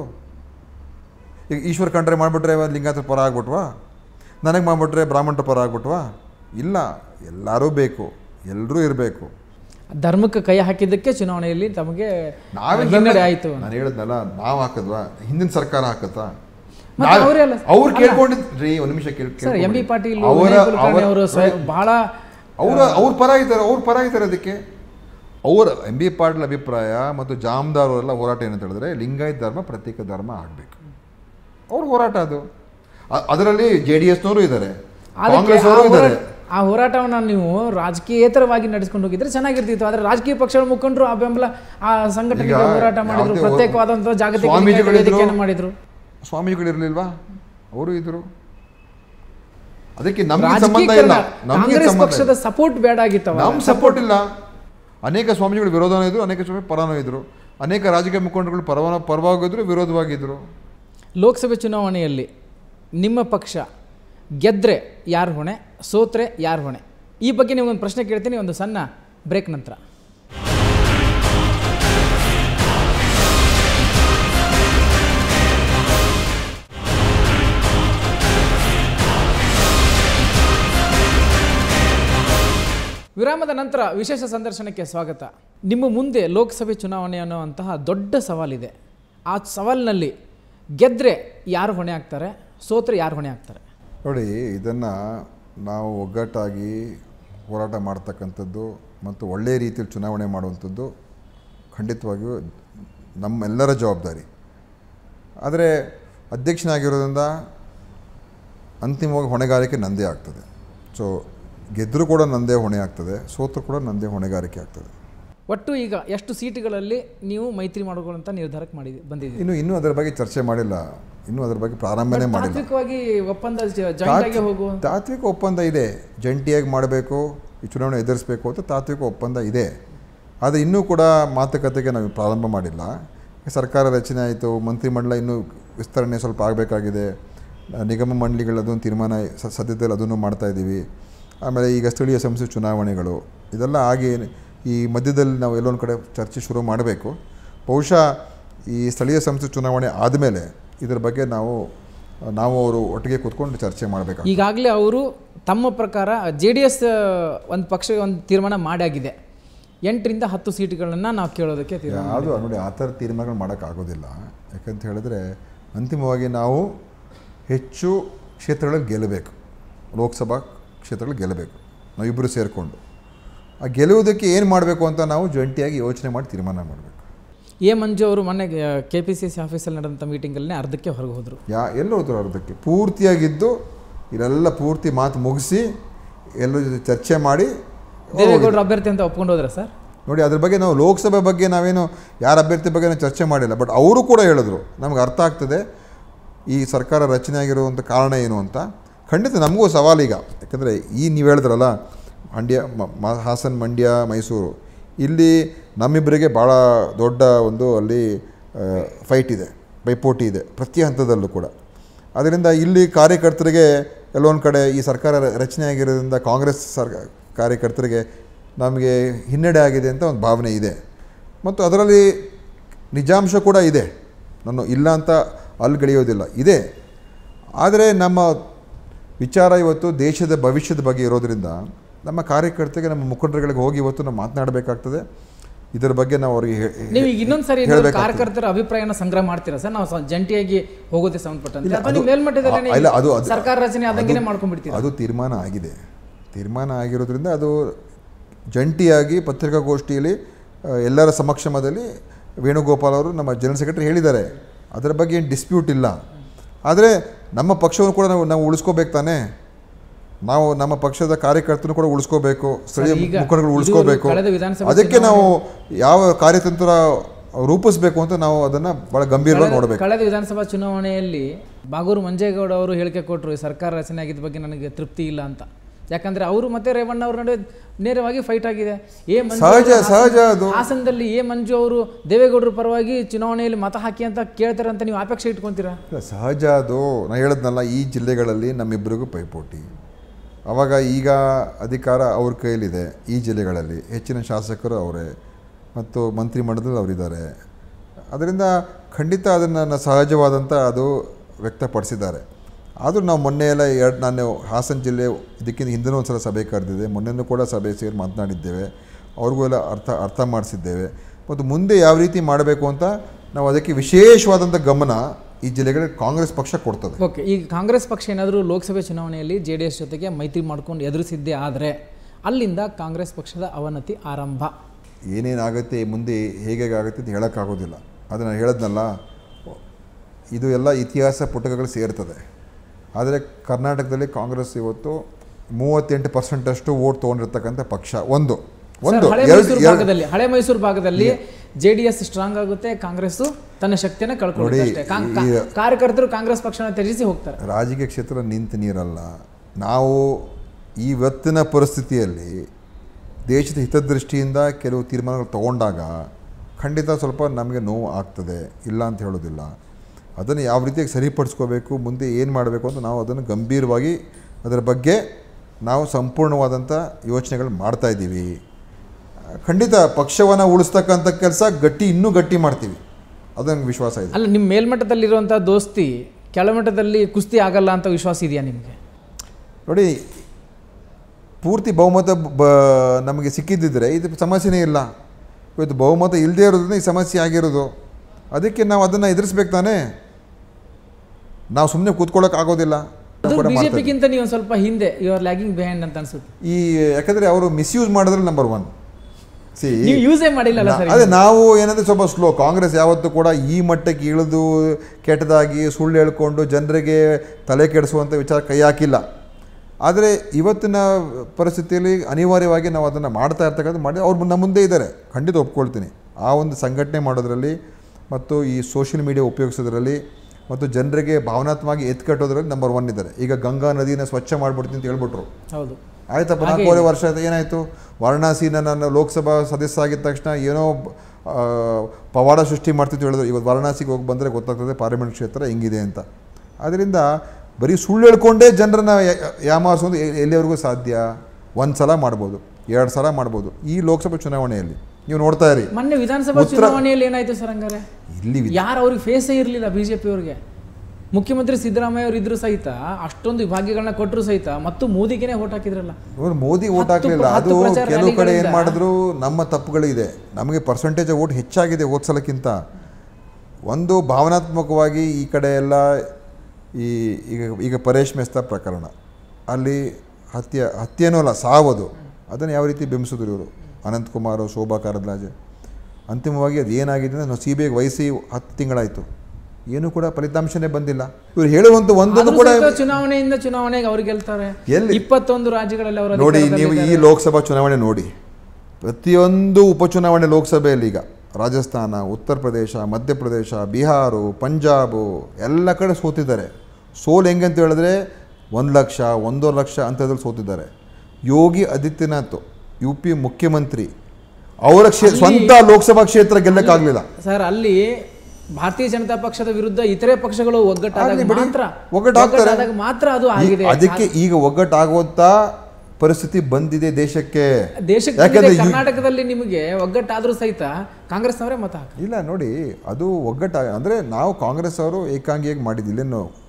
ಈಗ ಈಶ್ವರ್ ಖಂಡ್ರೆ ಮಾಡಿಬಿಟ್ರೆ ಲಿಂಗಾಯತರ ಪರ ಆಗ್ಬಿಟ್ವಾ ನನಗೆ ಮಾಡಿಬಿಟ್ರೆ ಬ್ರಾಹ್ಮಣರ ಪರ ಆಗ್ಬಿಟ್ವಾ ಇಲ್ಲ ಎಲ್ಲರೂ ಬೇಕು ಎಲ್ಲರೂ ಇರಬೇಕು ಧರ್ಮಕ್ಕೆ ಕೈ ಹಾಕಿದ್ದಕ್ಕೆ ಚುನಾವಣೆಯಲ್ಲಿ ತಮಗೆ ನಾವೇ ಹಿನ್ನಡೆ ಆಯಿತು ನಾನು ಹೇಳಿದ್ನಲ್ಲ ನಾವು ಹಾಕಿದ್ವಾ ಹಿಂದಿನ ಸರ್ಕಾರ ಹಾಕತ್ತಾ ಮತ್ತೆ ಅವರೇ ಅಲ್ಲ ಸರ್. ಅವ್ರು ಕೇಳ್ಕೊಂಡಿದ್ರಿ ಒಂದು ನಿಮಿಷ ಕೇಳ್ ಸರ್ ಎಂ ಬಿ ಕೇಳ್ಕೊಂಬಿಡಿ. ಪಾಟೀಲ್ ಅವರ ವಿನಯ್ ಕುಲಕರ್ಣಿ ಅವರ- ಅವರು ಸ್ವಯಂ ಬಹಳ ಅವ್ರ ಅವ್ರ ಪರ ಆಗಿದ್ದಾರೆ ಅವ್ರ ಪರ ಆಗಿದ್ದಾರೆ ಅದಕ್ಕೆ ಅವರ ಎಂ ಬಿ ಪಾಟೀಲ್ ಅಭಿಪ್ರಾಯ ಮತ್ತು ಜಾಮದಾರ್ ಅವರೆಲ್ಲ ಹೋರಾಟ ಏನಂತ ಹೇಳಿದ್ರೆ ಲಿಂಗಾಯತ್ ಧರ್ಮ ಪ್ರತ್ಯೇಕ ಧರ್ಮ ಆಗಬೇಕು ಅವ್ರ ಹೋರಾಟ ಅದು ಅ- ಅದರಲ್ಲಿ ಜೆ ಡಿ ಎಸ್ನವರು ಇದ್ದಾರೆ ಅದಕ್ಕೆ ಕಾಂಗ್ರೆಸ್ ಆ ಅವರು ಇದ್ದಾರೆ ಹೋರಾಟ- ಆ ಹೋರಾಟವನ್ನು ನೀವು ರಾಜಕೀಯೇತರವಾಗಿ ನಡೆಸ್ಕೊಂಡು ಹೋಗಿದ್ರೆ ಚೆನ್ನಾಗಿರ್ತಿತ್ತು ಆದರೆ ರಾಜಕೀಯ ಪಕ್ಷಗಳ ಮುಖಂಡರು ಆ ಬೆಂಬಲ ಆ ಸಂಘಟನೆಗೆ ಈಗ ಹೋರಾಟ ಮಾಡಿದ್ರು ಯಾವುದೇ ಪ್ರತ್ಯೇಕವಾದಂಥ ಜಾಗತಿಕ ಸ್ವಾಮೀಜಿಗಳಿದ್ರು. ವೇದಿಕೆಯನ್ನು ಮಾಡಿದ್ರು ಸ್ವಾಮೀಜಿಗಳಿರಲಿಲ್ವಾ ಅವರು ಇದ್ರು ಅದಕ್ಕೆ ನಮ್ಗೆ ಸಂಬಂಧ ಇಲ್ಲ ರಾಜಕೀಕರಣ ನಮಗೆ ಕಾಂಗ್ರೆಸ್ ಸಂಬಂಧ ಪಕ್ಷದ ಸಪೋರ್ಟ್ ಬೇಡ ಆಗಿತ್ತವ ನಮ್ಮ ಸಪೋರ್ಟ್ ಇಲ್ಲ ಅನೇಕ ಸ್ವಾಮೀಜಿಗಳು ವಿರೋಧನೂ ಇದ್ರು ಅನೇಕ ಸ್ವಾಮಿ ಪರನೂ ಇದ್ರು ಅನೇಕ ರಾಜಕೀಯ ಮುಖಂಡರುಗಳು ಪರವನ ಪರವಾಗಿದ್ರು ವಿರೋಧವಾಗಿದ್ರು ಲೋಕಸಭೆ ಚುನಾವಣೆಯಲ್ಲಿ ನಿಮ್ಮ ಪಕ್ಷ ಗೆದ್ರೆ ಯಾರು ಹೊಣೆ ಸೋತ್ರೆ ಯಾರು ಹೊಣೆ ಈ ಬಗ್ಗೆ ನಿಮಗೊಂದು ಪ್ರಶ್ನೆ ಕೇಳ್ತೀನಿ ಒಂದು ಸಣ್ಣ ಬ್ರೇಕ್ ನಂತರ ವಿರಾಮದ ನಂತರ ವಿಶೇಷ ಸಂದರ್ಶನಕ್ಕೆ ಸ್ವಾಗತ ನಿಮ್ಮ ಮುಂದೆ ಲೋಕಸಭೆ ಚುನಾವಣೆ ಅನ್ನುವಂತಹ ದೊಡ್ಡ ಸವಾಲಿದೆ ಆ ಸವಾಲಿನಲ್ಲಿ ಗೆದ್ರೆ ಯಾರು ಹೊಣೆ ಆಗ್ತಾರೆ ಸೋತ್ರೆ ಯಾರು ಹೊಣೆ ಆಗ್ತಾರೆ ನೋಡಿ ಇದನ್ನು ನಾವು ಒಗ್ಗಟ್ಟಾಗಿ ಹೋರಾಟ ಮಾಡ್ತಕ್ಕಂಥದ್ದು ಮತ್ತು ಒಳ್ಳೆಯ ರೀತಿಯಲ್ಲಿ ಚುನಾವಣೆ ಮಾಡುವಂಥದ್ದು ಖಂಡಿತವಾಗಿಯೂ ನಮ್ಮೆಲ್ಲರ ಜವಾಬ್ದಾರಿ ಆದರೆ ಅಧ್ಯಕ್ಷನಾಗಿರೋದ್ರಿಂದ ಅಂತಿಮವಾಗಿ ಹೊಣೆಗಾರಿಕೆ ನಂದೇ ಆಗ್ತದೆ ಸೊ ಗೆದ್ದರೂ ಕೂಡ ನಂದೇ ಹೊಣೆ ಆಗ್ತದೆ ಸೋತರೂ ಕೂಡ ನಂದೇ ಹೊಣೆಗಾರಿಕೆ ಆಗ್ತದೆ ಒಟ್ಟು ಈಗ ಎಷ್ಟು ಸೀಟುಗಳಲ್ಲಿ ನೀವು ಮೈತ್ರಿ ಮಾಡಿಕೊಳ್ಳುವಂಥ ನಿರ್ಧಾರಕ್ಕೆ ಮಾಡಿ ಬಂದಿದ್ದೀರಿ ಇನ್ನು ಇನ್ನೂ ಅದರ ಬಗ್ಗೆ ಚರ್ಚೆ ಮಾಡಿಲ್ಲ ಇನ್ನೂ ಅದರ ಬಗ್ಗೆ ಪ್ರಾರಂಭನೇ ಮಾಡಿಲ್ಲ ತಾತ್ವಿಕವಾಗಿ ಒಪ್ಪಂದ ಜಾಯಿಂಟ್ ಆಗಿ ಹೋಗುವ ತಾತ್ವಿಕ ಒಪ್ಪಂದ ಇದೆ ಜಂಟಿಯಾಗಿ ಮಾಡಬೇಕು ಈ ಚುನಾವಣೆ ಎದುರಿಸಬೇಕು ಅಂತ ತಾತ್ವಿಕ ಒಪ್ಪಂದ ಇದೆ ಆದರೆ ಇನ್ನೂ ಕೂಡ ಮಾತುಕತೆಗೆ ನಾವು ಪ್ರಾರಂಭ ಮಾಡಿಲ್ಲ ಸರ್ಕಾರ ರಚನೆ ಆಯಿತು ಮಂತ್ರಿಮಂಡಲ ಇನ್ನೂ ವಿಸ್ತರಣೆ ಸ್ವಲ್ಪ ಆಗಬೇಕಾಗಿದೆ ನಿಗಮ ಮಂಡಳಿಗಳು ಅದೊಂದು ತೀರ್ಮಾನ ಸ- ಸದ್ಯದಲ್ಲಿ ಅದನ್ನು ಮಾಡ್ತಾ ಇದ್ದೀವಿ ಆಮೇಲೆ ಈಗ ಸ್ಥಳೀಯ ಸಂಸ್ಥೆ ಚುನಾವಣೆಗಳು ಇದೆಲ್ಲ ಆಗಿ ಈ ಮಧ್ಯದಲ್ಲಿ ನಾವು ಎಲ್ಲೊಂದು ಕಡೆ ಚರ್ಚೆ ಶುರು ಮಾಡಬೇಕು ಬಹುಶಃ ಈ ಸ್ಥಳೀಯ ಸಂಸ್ಥೆ ಚುನಾವಣೆ ಆದಮೇಲೆ ಇದರ ಬಗ್ಗೆ ನಾವು ನಾವು ಅವರು ಒಟ್ಟಿಗೆ ಕೂತ್ಕೊಂಡು ಚರ್ಚೆ ಮಾಡಬೇಕು ಈಗಾಗಲೇ ಅವರು ತಮ್ಮ ಪ್ರಕಾರ ಜೆ ಡಿ ಎಸ್ ಒಂದು ಪಕ್ಷ ಒಂದು ತೀರ್ಮಾನ ಮಾಡಾಗಿದೆ ಎಂಟರಿಂದ ಹತ್ತು ಸೀಟುಗಳನ್ನು ನಾವು ಕೇಳೋದಕ್ಕೆ ತೀರ್ಮಾನ ಯಾವುದು ನೋಡಿ ಆ ಥರ ತೀರ್ಮಾನಗಳು ಮಾಡೋಕ್ಕಾಗೋದಿಲ್ಲ ಯಾಕಂತ ಹೇಳಿದ್ರೆ ಅಂತಿಮವಾಗಿ ನಾವು ಹೆಚ್ಚು ಕ್ಷೇತ್ರಗಳಲ್ಲಿ ಗೆಲ್ಲಬೇಕು ಲೋಕಸಭಾ ಕ್ಷೇತ್ರಗಳಲ್ಲಿ ಗೆಲ್ಲಬೇಕು ನಾವಿಬ್ಬರು ಸೇರಿಕೊಂಡು ಆ ಗೆಲ್ಲುವುದಕ್ಕೆ ಏನು ಮಾಡಬೇಕು ಅಂತ ನಾವು ಜಂಟಿಯಾಗಿ ಯೋಚನೆ ಮಾಡಿ ತೀರ್ಮಾನ ಮಾಡಬೇಕು ಎ ಮಂಜು ಅವರು ಮೊನ್ನೆ ಕೆ ಪಿ ಸಿ ಸಿ ಆಫೀಸಲ್ಲಿ ನಡೆದಂಥ ಮೀಟಿಂಗಲ್ಲೇ ಅರ್ಧಕ್ಕೆ ಹೊರಗೆ ಹೋದರು ಯಾ ಎಲ್ಲೋ ಹೋದ್ರು ಅರ್ಧಕ್ಕೆ ಪೂರ್ತಿಯಾಗಿದ್ದು ಇಲ್ಲೆಲ್ಲ ಪೂರ್ತಿ ಮಾತು ಮುಗಿಸಿ ಎಲ್ಲರ ಜೊತೆ ಚರ್ಚೆ ಮಾಡಿ ದೇವೇಗೌಡರು ಅಭ್ಯರ್ಥಿ ಅಂತ ಒಪ್ಕೊಂಡು ಹೋದ್ರ ಸರ್ ನೋಡಿ ಅದ್ರ ಬಗ್ಗೆ ನಾವು ಲೋಕಸಭೆ ಬಗ್ಗೆ ನಾವೇನು ಯಾರ ಅಭ್ಯರ್ಥಿ ಬಗ್ಗೆ ನಾವು ಚರ್ಚೆ ಮಾಡಿಲ್ಲ ಬಟ್ ಅವರು ಕೂಡ ಹೇಳಿದ್ರು ನಮ್ಗೆ ಅರ್ಥ ಆಗ್ತದೆ ಈ ಸರ್ಕಾರ ರಚನೆ ಆಗಿರುವಂಥ ಕಾರಣ ಏನು ಅಂತ ಖಂಡಿತ ನಮಗೂ ಸವಾಲೀಗ ಯಾಕಂದರೆ ಈ ನೀವು ಹೇಳಿದ್ರಲ್ಲ ಮಂಡ್ಯ ಮ- ಮ- ಹಾಸನ್ ಮಂಡ್ಯ ಮೈಸೂರು ಇಲ್ಲಿ ನಮ್ಮಿಬ್ಬರಿಗೆ ಭಾಳ ದೊಡ್ಡ ಒಂದು ಅಲ್ಲಿ ಫೈಟ್ ಇದೆ ಪೈಪೋಟಿ ಇದೆ ಪ್ರತಿ ಹಂತದಲ್ಲೂ ಕೂಡ ಅದರಿಂದ ಇಲ್ಲಿ ಕಾರ್ಯಕರ್ತರಿಗೆ ಎಲ್ಲೊಂದು ಕಡೆ ಈ ಸರ್ಕಾರ ರ- ರಚನೆ ಆಗಿರೋದ್ರಿಂದ ಕಾಂಗ್ರೆಸ್ ಸರ್ ಕಾರ್ಯಕರ್ತರಿಗೆ ನಮಗೆ ಹಿನ್ನಡೆ ಆಗಿದೆ ಅಂತ ಒಂದು ಭಾವನೆ ಇದೆ ಮತ್ತು ಅದರಲ್ಲಿ ನಿಜಾಂಶ ಕೂಡ ಇದೆ ನಾನು ಇಲ್ಲ ಅಂತ ಅಲ್ಗಳೆಯೋದಿಲ್ಲ ಇದೆ ಆದರೆ ನಮ್ಮ ವಿಚಾರ ಇವತ್ತು ದೇಶದ ಭವಿಷ್ಯದ ಬಗ್ಗೆ ಇರೋದ್ರಿಂದ ನಮ್ಮ ಕಾರ್ಯಕರ್ತರಿಗೆ ನಮ್ಮ ಮುಖಂಡರುಗಳಿಗೆ ಹೋಗಿ ಇವತ್ತು ನಾವು ಮಾತನಾಡಬೇಕಾಗ್ತದೆ ಇದರ ಬಗ್ಗೆ ನಾವು ಅವರಿಗೆ ಹೇ- ನೀವು ಈಗ ಇನ್ನೊಂದ್ ಸರಿ ಹೇಳ್ಬೇಕಾಗ್ತದೆ. ಕಾರ್ಯಕರ್ತರ ಅಭಿಪ್ರಾಯನ ಸಂಗ್ರಹ ಮಾಡ್ತೀರಾ ಸರ್ ನಾವು ಸ- ಜಂಟಿಯಾಗಿ ಹೋಗೋದೇ ಸಂಬಂಧಪಟ್ಟಂತೆ ಇಲ್ಲ, ಅಥವಾ ಅದು- ನೀವು ಮೇಲ್ಮಟ್ಟದಲ್ಲಿ ಆ, ಇಲ್ಲ, ಅದು- ಅದು- ಸರ್ಕಾರ ರಚನೆ ಆದಂಗೆನೆ ಮಾಡ್ಕೊಂಡ್ಬಿಡ್ತೀರಾ ಅದು ತೀರ್ಮಾನ ಆಗಿದೆ ತೀರ್ಮಾನ ಆಗಿರೋದ್ರಿಂದ ಅದು ಜಂಟಿಯಾಗಿ ಪತ್ರಿಕಾಗೋಷ್ಠಿಯಲ್ಲಿ ಆ, ಎಲ್ಲರ ಸಮಕ್ಷಮದಲ್ಲಿ ವೇಣುಗೋಪಾಲ್ ಅವರು ನಮ್ಮ ಜನರಲ್ ಸೆಕ್ರೆಟರಿ ಹೇಳಿದ್ದಾರೆ ಅದರ ಬಗ್ಗೆ ಏನು ಡಿಸ್ಪ್ಯೂಟ್ ಇಲ್ಲ ಆದರೆ ನಮ್ಮ ಪಕ್ಷವನ್ನು ಕೂಡ ನಾವು ನಾವು ಉಳಿಸ್ಕೋಬೇಕು ತಾನೇ ನಾವು ನಮ್ಮ ಪಕ್ಷದ ಕಾರ್ಯಕರ್ತರು ಕೂಡ ಉಳಿಸ್ಕೋಬೇಕು ಸ್ಥಳೀಯ ಈಗ ಮುಖಂಡಗಳು ಇದು ಉಳಿಸ್ಕೋಬೇಕು ಕಳೆದ ವಿಧಾನಸಭೆ ಅದಕ್ಕೆ ನಾವು ಯಾವ ಕಾರ್ಯತಂತ್ರ ರೂಪಿಸಬೇಕು ಅಂತ ನಾವು ಅದನ್ನು ಭಾಳ ಗಂಭೀರವಾಗಿ ನೋಡಬೇಕು ಕಳೆದ ವಿಧಾನಸಭಾ ಚುನಾವಣೆಯಲ್ಲಿ ಬಾಗೂರು ಮಂಜೇಗೌಡ ಅವರು ಹೇಳಿಕೆ ಕೊಟ್ಟರು ಸರ್ಕಾರ ರಚನೆ ಆಗಿದ್ದ ಬಗ್ಗೆ ನನಗೆ ತೃಪ್ತಿ ಇಲ್ಲ ಅಂತ ಯಾಕಂದ್ರೆ ಅವರು ಮತ್ತೆ ರೇವಣ್ಣ ಅವ್ರ ನಡುವೆ ನೇರವಾಗಿ ಫೈಟ್ ಆಗಿದೆ ಎ ಮಂಜು ಸಹಜ ಅವರು ಸಹಜ ಅದು ಹಾಸನದಲ್ಲಿ ಎ ಮಂಜು ಅವರು ದೇವೇಗೌಡರ ಪರವಾಗಿ ಚುನಾವಣೆಯಲ್ಲಿ ಮತ ಹಾಕಿ ಅಂತ ಕೇಳ್ತಾರೆ ಅಂತ ನೀವು ಅಪೇಕ್ಷೆ ಇಟ್ಕೊಂತೀರಾ ಇಲ್ಲ, ಸಹಜ ಅದು ನಾನು ಹೇಳಿದ್ನಲ್ಲ ಈ ಜಿಲ್ಲೆಗಳಲ್ಲಿ ನಮ್ಮಿಬ್ಬರಿಗೂ ಪೈಪೋಟಿ ಆವಾಗ ಈಗ ಅಧಿಕಾರ ಅವ್ರ ಕೈಯಲ್ಲಿದೆ ಈ ಜಿಲ್ಲೆಗಳಲ್ಲಿ ಹೆಚ್ಚಿನ ಶಾಸಕರು ಅವರೇ ಮತ್ತು ಮಂತ್ರಿಮಂಡಲದಲ್ಲಿ ಅವರಿದ್ದಾರೆ ಅದರಿಂದ ಖಂಡಿತ ಅದನ್ನು ಸಹಜವಾದಂಥ ಅದು ವ್ಯಕ್ತಪಡಿಸಿದ್ದಾರೆ ಆದರೂ ನಾವು ಮೊನ್ನೆ ಎಲ್ಲ ಎರಡು ನಾನು ಹಾಸನ ಜಿಲ್ಲೆ ಇದಕ್ಕಿಂತ ಹಿಂದಿನ ಒಂದು ಸಲ ಸಭೆ ಕರೆದಿದ್ದೆ ಮೊನ್ನೆನೂ ಕೂಡ ಸಭೆ ಸೇರಿ ಮಾತನಾಡಿದ್ದೇವೆ ಅವ್ರಿಗೂ ಎಲ್ಲ ಅರ್ಥ ಅರ್ಥ ಮಾಡಿಸಿದ್ದೇವೆ ಮತ್ತು ಮುಂದೆ ಯಾವ ರೀತಿ ಮಾಡಬೇಕು ಅಂತ ನಾವು ಅದಕ್ಕೆ ವಿಶೇಷವಾದಂಥ ಗಮನ ಈ ಜಿಲ್ಲೆಗಳಿಗೆ ಕಾಂಗ್ರೆಸ್ ಪಕ್ಷ ಕೊಡ್ತದೆ ಓಕೆ ಈಗ ಕಾಂಗ್ರೆಸ್ ಪಕ್ಷ ಏನಾದರೂ ಲೋಕಸಭೆ ಚುನಾವಣೆಯಲ್ಲಿ ಜೆ ಡಿ ಎಸ್ ಜೊತೆಗೆ ಮೈತ್ರಿ ಮಾಡ್ಕೊಂಡು ಎದುರಿಸಿದ್ದೇ ಆದರೆ ಅಲ್ಲಿಂದ ಕಾಂಗ್ರೆಸ್ ಪಕ್ಷದ ಅವನತಿ ಆರಂಭ ಏನೇನಾಗುತ್ತೆ ಮುಂದೆ ಹೇಗೆ ಆಗುತ್ತೆ ಅಂತ ಹೇಳೋಕ್ಕಾಗೋದಿಲ್ಲ ಅದು ನಾನು ಹೇಳದ್ನಲ್ಲ ಇದು ಎಲ್ಲ ಇತಿಹಾಸ ಪುಟಕಗಳು ಸೇರ್ತದೆ ಆದರೆ ಕರ್ನಾಟಕದಲ್ಲಿ ಕಾಂಗ್ರೆಸ್ ಇವತ್ತು ಮೂವತ್ತೆಂಟು ಪರ್ಸೆಂಟಷ್ಟು ವೋಟ್ ತೊಗೊಂಡಿರ್ತಕ್ಕಂಥ ಪಕ್ಷ ಒಂದು ಒಂದು ಸರ್, ಹಳೆ ಎರಡು ಮೈಸೂರು ಎರಡು ಭಾಗದಲ್ಲಿ ಹಳೆ ಮೈಸೂರು ಭಾಗದಲ್ಲಿ ಜೆ ಡಿ ಎಸ್ ಸ್ಟ್ರಾಂಗ್ ಆಗುತ್ತೆ ಕಾಂಗ್ರೆಸ್ ತನ್ನ ಶಕ್ತಿಯನ್ನು ಕಳ್ಕೊಳ್ಳುತ್ತೆ ನೋಡಿ, ಅಷ್ಟೇ ಕಾಂ- ಕಾ- ಈ- ಕಾರ್ಯಕರ್ತರು ಕಾಂಗ್ರೆಸ್ ಪಕ್ಷನ ತ್ಯಜಿಸಿ ಹೋಗ್ತಾರೆ ರಾಜಕೀಯ ಕ್ಷೇತ್ರ ನಿಂತು ನೀರಲ್ಲ ನಾವು ಇವತ್ತಿನ ಪರಿಸ್ಥಿತಿಯಲ್ಲಿ ದೇಶದ ಹಿತದೃಷ್ಟಿಯಿಂದ ಕೆಲವು ತೀರ್ಮಾನಗಳು ತಗೊಂಡಾಗ ಖಂಡಿತ ಸ್ವಲ್ಪ ನಮಗೆ ನೋವು ಆಗ್ತದೆ ಇಲ್ಲ ಅಂತ ಹೇಳೋದಿಲ್ಲ ಅದನ್ನು ಯಾವ ರೀತಿಯಾಗಿ ಸರಿಪಡಿಸ್ಕೋಬೇಕು ಮುಂದೆ ಏನು ಮಾಡಬೇಕು ಅಂತ ನಾವು ಅದನ್ನು ಗಂಭೀರವಾಗಿ ಅದರ ಬಗ್ಗೆ ನಾವು ಸಂಪೂರ್ಣವಾದಂಥ ಯೋಚನೆಗಳು ಮಾಡ್ತಾ ಇದ್ದೀವಿ ಖಂಡಿತ ಪಕ್ಷವನ್ನು ಉಳಿಸ್ತಕ್ಕಂಥ ಕೆಲಸ ಗಟ್ಟಿ ಇನ್ನೂ ಗಟ್ಟಿ ಮಾಡ್ತೀವಿ ಅದು ನನಗೆ ವಿಶ್ವಾಸ ಇದೆ ಅಲ್ಲ ನಿಮ್ಮ ಮೇಲ್ಮಟ್ಟದಲ್ಲಿರುವಂಥ ದೋಸ್ತಿ ಕೆಳಮಟ್ಟದಲ್ಲಿ ಕುಸ್ತಿ ಆಗಲ್ಲ ಅಂತ ವಿಶ್ವಾಸ ಇದೆಯಾ ನಿಮಗೆ ನೋಡಿ ಪೂರ್ತಿ ಬಹುಮತ ಬ ನಮಗೆ ಸಿಕ್ಕಿದ್ದಿದ್ರೆ ಇದು ಸಮಸ್ಯೆನೇ ಇಲ್ಲ ಇವತ್ತು ಬಹುಮತ ಇಲ್ಲದೇ ಇರೋದ್ರಿಂದ ಈ ಸಮಸ್ಯೆ ಆಗಿರೋದು ಅದಕ್ಕೆ ನಾವು ಅದನ್ನು ಎದುರಿಸ್ಬೇಕು ತಾನೇ ನಾವು ಸುಮ್ಮನೆ ಕೂತ್ಕೊಳ್ಳೋಕೆ ಆಗೋದಿಲ್ಲ ಅದು ಕೂಡ ಮಾಡ್ತಾ ಇದ್ದೀವಿ. ಬಿಜೆಪಿಗಿಂತ ನೀವು ಒಂದು ಸ್ವಲ್ಪ ಹಿಂದೆ ಯು ಆರ್ ಲ್ಯಾಗಿಂಗ್ ಬಿಹೈಂಡ್ ಅಂತ ಅನ್ಸುತ್ತೆ ಈ ಯಾಕಂದರೆ ಅವರು ಮಿಸ್ಯೂಸ್ ಮಾಡಿದ್ರೆ ನಂಬರ್ ಒನ್ ಸಿ ನೀವು ಯೂಸೇ ಮಾಡಿಲ್ಲಲ್ಲ ಸರ್ ಅದೇ ನಾವು ಏನಂದ್ರೆ ಸ್ವಲ್ಪ ಸ್ಲೋ ಕಾಂಗ್ರೆಸ್ ಯಾವತ್ತೂ ಕೂಡ ಈ ಮಟ್ಟಕ್ಕೆ ಇಳಿದು ಕೆಟ್ಟದಾಗಿ ಸುಳ್ಳು ಹೇಳ್ಕೊಂಡು ಜನರಿಗೆ ತಲೆ ಕೆಡಿಸುವಂಥ ವಿಚಾರ ಕೈ ಹಾಕಿಲ್ಲ ಆದರೆ ಇವತ್ತಿನ ಪರಿಸ್ಥಿತಿಯಲ್ಲಿ ಅನಿವಾರ್ಯವಾಗಿ ನಾವು ಅದನ್ನು ಮಾಡ್ತಾ ಇರ್ತಕ್ಕಂಥ ಮಾಡಿ ಅವ್ರು ನಮ್ಮ ಮುಂದೆ ಇದ್ದಾರೆ ಖಂಡಿತ ಒಪ್ಕೊಳ್ತೀನಿ ಆ ಒಂದು ಸಂಘಟನೆ ಮಾಡೋದರಲ್ಲಿ ಮತ್ತು ಈ ಸೋಷಿಯಲ್ ಮೀಡಿಯಾ ಉಪಯೋಗಿಸೋದ್ರಲ್ಲಿ ಮತ್ತು ಜನರಿಗೆ ಭಾವನಾತ್ಮಕವಾಗಿ ಎತ್ಕಟ್ಟೋದ್ರಲ್ಲಿ ನಂಬರ್ ಒನ್ ಇದ್ದಾರೆ ಈಗ ಗಂಗಾ ನದಿನ ಸ್ವಚ್ಛ ಮಾಡಿಬಿಡ್ತೀನಿ ಅಂತ ಹೇಳ್ಬಿಟ್ರು ಹೌದು ಆಯ್ತಪ್ಪ ನಾಲ್ಕೂವರೆ ವರ್ಷ ಆಯ್ತು ಏನಾಯಿತು ವಾರಣಾಸಿನ ನಾನು ಲೋಕಸಭಾ ಸದಸ್ಯ ಆಗಿದ ತಕ್ಷಣ ಏನೋ ಆ, ಪವಾಡ ಸೃಷ್ಟಿ ಮಾಡ್ತಿತ್ತು ಹೇಳಿದ್ರು ಇವತ್ತು ವಾರಣಾಸಿಗೆ ಹೋಗಿ ಬಂದರೆ ಗೊತ್ತಾಗ್ತದೆ ಪಾರ್ಲಿಮೆಂಟ್ ಕ್ಷೇತ್ರ ಹೆಂಗಿದೆ ಅಂತ ಆದ್ದರಿಂದ ಬರೀ ಸುಳ್ಳು ಹೇಳ್ಕೊಂಡೇ ಜನರನ್ನ ಯಾ- ಯಾಮಾರಿಸೋದು ಎ- ಎಲ್ಲಿವರೆಗೂ ಸಾಧ್ಯ ಒಂದು ಸಲ ಮಾಡ್ಬೋದು ಎರಡು ಸಲ ಮಾಡ್ಬೋದು ಈ ಲೋಕಸಭಾ ಚುನಾವಣೆಯಲ್ಲಿ ನೀವು ನೋಡ್ತಾ ಇರಿ ಮೊನ್ನೆ ವಿಧಾನಸಭಾ ಉತ್ತರ- ಚುನಾವಣೆಯಲ್ಲಿ ಏನಾಯ್ತು ಸರ್ ಹಂಗಾರೆ ಇಲ್ಲಿ ವಿ- ಯಾರು ಅವ್ರಿಗೆ ಫೇಸೇ ಇರಲಿಲ್ಲ ಬಿಜೆಪಿ ಅವ್ರಿಗೆ ಮುಖ್ಯಮಂತ್ರಿ ಸಿದ್ದರಾಮಯ್ಯ ಅವರು ಇದ್ರು ಸಹಿತ ಅಷ್ಟೊಂದು ವಿಭಾಗಗಳನ್ನ ಕೊಟ್ಟರು ಸಹಿತ ಮತ್ತು ಮೋದಿಗೆನೇ ಓಟ್ ಹಾಕಿದ್ರಲ್ಲ ಇವ್ರು ಮೋದಿ ಓಟ್ ಹತ್ತು ಹಾಕಲಿಲ್ಲ ಹತ್ತು ಅದು ಪ್ರಚಾರ ಕೆಲವು ಕಡೆ ಏನು ರ್ಯಾಲಿಗಳಿಂದ- ಮಾಡಿದ್ರು ನಮ್ಮ ತಪ್ಪುಗಳಿದೆ ನಮಗೆ ಪರ್ಸೆಂಟೇಜ್ ಓಟ್ ಹೆಚ್ಚಾಗಿದೆ ಹೋದ ಸಲಕ್ಕಿಂತ ಒಂದು ಭಾವನಾತ್ಮಕವಾಗಿ ಈ ಕಡೆ ಎಲ್ಲ ಈ ಈಗ ಈಗ ಪರೇಶ್ ಮೆಸ್ತಾ ಪ್ರಕರಣ ಅಲ್ಲಿ ಹತ್ಯೆ ಹತ್ಯೆನೂ ಅಲ್ಲ ಸಾವದು ಅದನ್ನು ಯಾವ ರೀತಿ ಬಿಂಬಿಸಿದ್ರು ಇವರು ಅನಂತಕುಮಾರ್ ಶೋಭಾ ಕಾರದ್ಲಾಜೆ ಅಂತಿಮವಾಗಿ ಅದು ಏನಾಗಿದೆ ಅಂದರೆ ನಾವು ಸಿ ಬಿ ಐಗೆ ವಹಿಸಿ ಹತ್ತು ತಿಂಗಳಾಯಿತು ಏನೂ ಕೂಡ ಫಲಿತಾಂಶನೇ ಬಂದಿಲ್ಲ ಇವ್ರು ಹೇಳುವಂಥ ಒಂದೊಂದು ಆದ್ರೂ ಕೂಡ ಸಹಿತ ಚುನಾವಣೆಯಿಂದ ಚುನಾವಣೆಗೆ ಅವ್ರು ಗೆಲ್ತಾರೆ ಎಲ್ಲಿ? ಇಪ್ಪತ್ತೊಂದು ರಾಜ್ಯಗಳಲ್ಲಿ ಅವರು ನೋಡಿ ನೀವು ಈ ಲೋಕಸಭಾ ಚುನಾವಣೆ ನೋಡಿ ಪ್ರತಿಯೊಂದು ಉಪಚುನಾವಣೆ ಲೋಕಸಭೆಯಲ್ಲಿ ಈಗ ರಾಜಸ್ಥಾನ ಉತ್ತರ ಪ್ರದೇಶ ಮಧ್ಯಪ್ರದೇಶ ಬಿಹಾರು ಪಂಜಾಬು ಎಲ್ಲ ಕಡೆ ಸೋತಿದ್ದಾರೆ ಸೋಲು ಹೆಂಗೆ ಅಂತ ಹೇಳಿದ್ರೆ ಒಂದು ಲಕ್ಷ ಒಂದೂವರೆ ಲಕ್ಷ ಅಂತದ್ರಲ್ಲಿ ಸೋತಿದ್ದಾರೆ ಯೋಗಿ ಆದಿತ್ಯನಾಥ್ ಯು ಪಿ ಮುಖ್ಯಮಂತ್ರಿ ಅವರ ಕ್ಷೇ ಸ್ವಂತ ಲೋಕಸಭಾ ಕ್ಷೇತ್ರ ಗೆಲ್ಲಕ್ಕಾಗಲಿಲ್ಲ ಸರ್ ಅಲ್ಲಿ ಭಾರತೀಯ ಜನತಾ ಪಕ್ಷದ ವಿರುದ್ಧ ಇತರೆ ಪಕ್ಷಗಳು ಒಗ್ಗಟ್ಟಾದಾಗ ಆಗ್ಲಿ ಬಿಡಿ. ಮಾತ್ರ ಒಗ್ಗಟ್ಟಾಗ್ತಾರೆ. ಒಗ್ಗಟ್ಟಾದಾಗ ಮಾತ್ರ ಅದು ಆಗಿದೆ ಅದಕ್ಕೆ ಈಗ ಒಗ್ಗಟ್ಟಾಗುವಂಥ ಪರಿಸ್ಥಿತಿ ಬಂದಿದೆ ದೇಶಕ್ಕೆ ದೇಶಕ್ಕೆ ಯಾಕಂದ್ರೆ ಬಂದಿದೆ, ಯು- ಕರ್ನಾಟಕದಲ್ಲಿ ನಿಮಗೆ ಒಗ್ಗಟ್ಟಾದ್ರೂ ಸಹಿತ ಕಾಂಗ್ರೆಸ್ನವರೇ ಮತ ಹಾಕಿ ಇಲ್ಲ ನೋಡಿ ಅದು ಒಗ್ಗಟ್ಟ ಅಂದರೆ ನಾವು ಕಾಂಗ್ರೆಸ್ ಅವರು ಏಕಾಂಗಿಯಾಗಿ ಮಾಡಿದ್ದು ಇಲ್ಲೇನು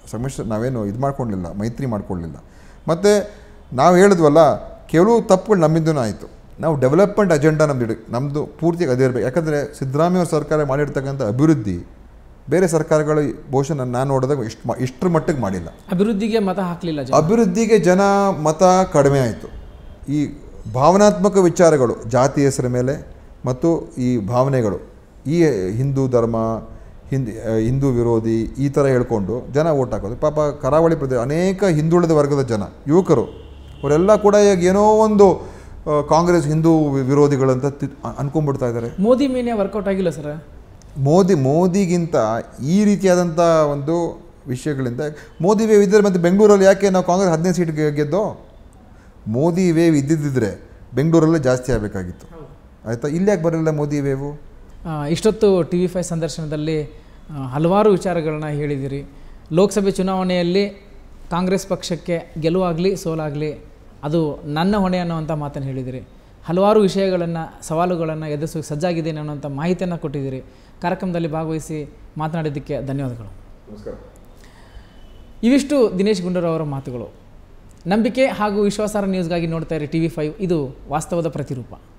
ಸಮ್ಮಿಶ್ರ ನಾವೇನು ಇದು ಮಾಡ್ಕೊಳ್ಳಿಲ್ಲ ಮೈತ್ರಿ ಮಾಡ್ಕೊಳ್ಳಿಲ್ಲ ಮತ್ತು ನಾವು ಹೇಳಿದ್ವಲ್ಲ ಕೆಲವು ತಪ್ಪುಗಳು ನಮ್ಮಿಂದನೂ ಆಯಿತು ನಾವು ಡೆವಲಪ್ಮೆಂಟ್ ಅಜೆಂಡಾ ನಮ್ದು ಇಡ ನಮ್ಮದು ಪೂರ್ತಿ ಅದೇ ಇರಬೇಕು ಯಾಕಂದರೆ ಸಿದ್ದರಾಮಯ್ಯ ಸರ್ಕಾರ ಮಾಡಿರ್ತಕ್ಕಂಥ ಅಭಿವೃದ್ಧಿ ಬೇರೆ ಸರ್ಕಾರಗಳು ಬಹುಶಃ ನಾನು ನಾನು ನೋಡಿದಾಗ ಇಷ್ಟು ಮಾ ಇಷ್ಟರ ಮಟ್ಟಿಗೆ ಮಾಡಿಲ್ಲ ಅಭಿವೃದ್ಧಿಗೆ ಮತ ಹಾಕಲಿಲ್ಲ ಜನ ಅಭಿವೃದ್ಧಿಗೆ ಜನ ಮತ ಕಡಿಮೆ ಆಯಿತು ಈ ಭಾವನಾತ್ಮಕ ವಿಚಾರಗಳು ಜಾತಿ ಹೆಸರ ಮೇಲೆ ಮತ್ತು ಈ ಭಾವನೆಗಳು ಈ ಹಿಂದೂ ಧರ್ಮ ಹಿಂದ್ ಹಿಂದೂ ವಿರೋಧಿ ಈ ಥರ ಹೇಳ್ಕೊಂಡು ಜನ ಓಟ್ ಹಾಕೋದು ಪಾಪ ಕರಾವಳಿ ಪ್ರದೇಶ ಅನೇಕ ಹಿಂದುಳಿದ ವರ್ಗದ ಜನ ಯುವಕರು ಅವರೆಲ್ಲ ಕೂಡ ಈಗ ಏನೋ ಒಂದು ಆ, ಕಾಂಗ್ರೆಸ್ ಹಿಂದೂ ವಿರೋಧಿಗಳಂತ ತಿ ಅನ್ಕೊಂಡ್ಬಿಡ್ತಾ ಇದ್ದಾರೆ ಮೋದಿ ಮೇನೆ ವರ್ಕೌಟ್ ಆಗಿಲ್ಲ ಸರ್ ಮೋದಿ ಮೋದಿಗಿಂತ ಈ ರೀತಿಯಾದಂಥ ಒಂದು ವಿಷಯಗಳಿಂದ ಮೋದಿ ವೇವ್ ಇದ್ದರೆ ಮತ್ತು ಬೆಂಗಳೂರಲ್ಲಿ ಯಾಕೆ ನಾವು ಕಾಂಗ್ರೆಸ್ ಹದಿನೈದು ಸೀಟ್ ಗೆದ್ದೋ ಮೋದಿ ವೇವ್ ಇದ್ದಿದ್ದರೆ ಬೆಂಗಳೂರಲ್ಲೇ ಜಾಸ್ತಿ ಆಗಬೇಕಾಗಿತ್ತು ಆಯಿತಾ ಇಲ್ಲಿ ಯಾಕೆ ಬರಲಿಲ್ಲ ಮೋದಿ ವೇವು ಆ, ಇಷ್ಟೊತ್ತು ಟಿ ವಿ ಫೈವ್ ಸಂದರ್ಶನದಲ್ಲಿ ಆ, ಹಲವಾರು ವಿಚಾರಗಳನ್ನ ಹೇಳಿದಿರಿ ಲೋಕಸಭೆ ಚುನಾವಣೆಯಲ್ಲಿ ಕಾಂಗ್ರೆಸ್ ಪಕ್ಷಕ್ಕೆ ಗೆಲುವಾಗಲಿ ಸೋಲಾಗಲಿ ಅದು ನನ್ನ ಹೊಣೆ ಅನ್ನುವಂಥ ಮಾತನ್ನು ಹೇಳಿದಿರಿ ಹಲವಾರು ವಿಷಯಗಳನ್ನು ಸವಾಲುಗಳನ್ನು ಎದುರಿಸೋಕೆ ಸಜ್ಜಾಗಿದ್ದೇನೆ ಅನ್ನುವಂಥ ಮಾಹಿತಿಯನ್ನು ಕೊಟ್ಟಿದ್ದೀರಿ ಕಾರ್ಯಕ್ರಮದಲ್ಲಿ ಭಾಗವಹಿಸಿ ಮಾತನಾಡಿದ್ದಕ್ಕೆ ಧನ್ಯವಾದಗಳು ನಮಸ್ಕಾರ ಇವಿಷ್ಟು ದಿನೇಶ್ ಗುಂಡೂರಾವ್ ಅವರ ಮಾತುಗಳು ನಂಬಿಕೆ ಹಾಗೂ ವಿಶ್ವಾಸಾರ್ಹ ನ್ಯೂಸ್ಗಾಗಿ ನೋಡ್ತಾ ಇರಿ ಟಿ ವಿ ಫೈವ್ ಇದು ವಾಸ್ತವದ ಪ್ರತಿರೂಪ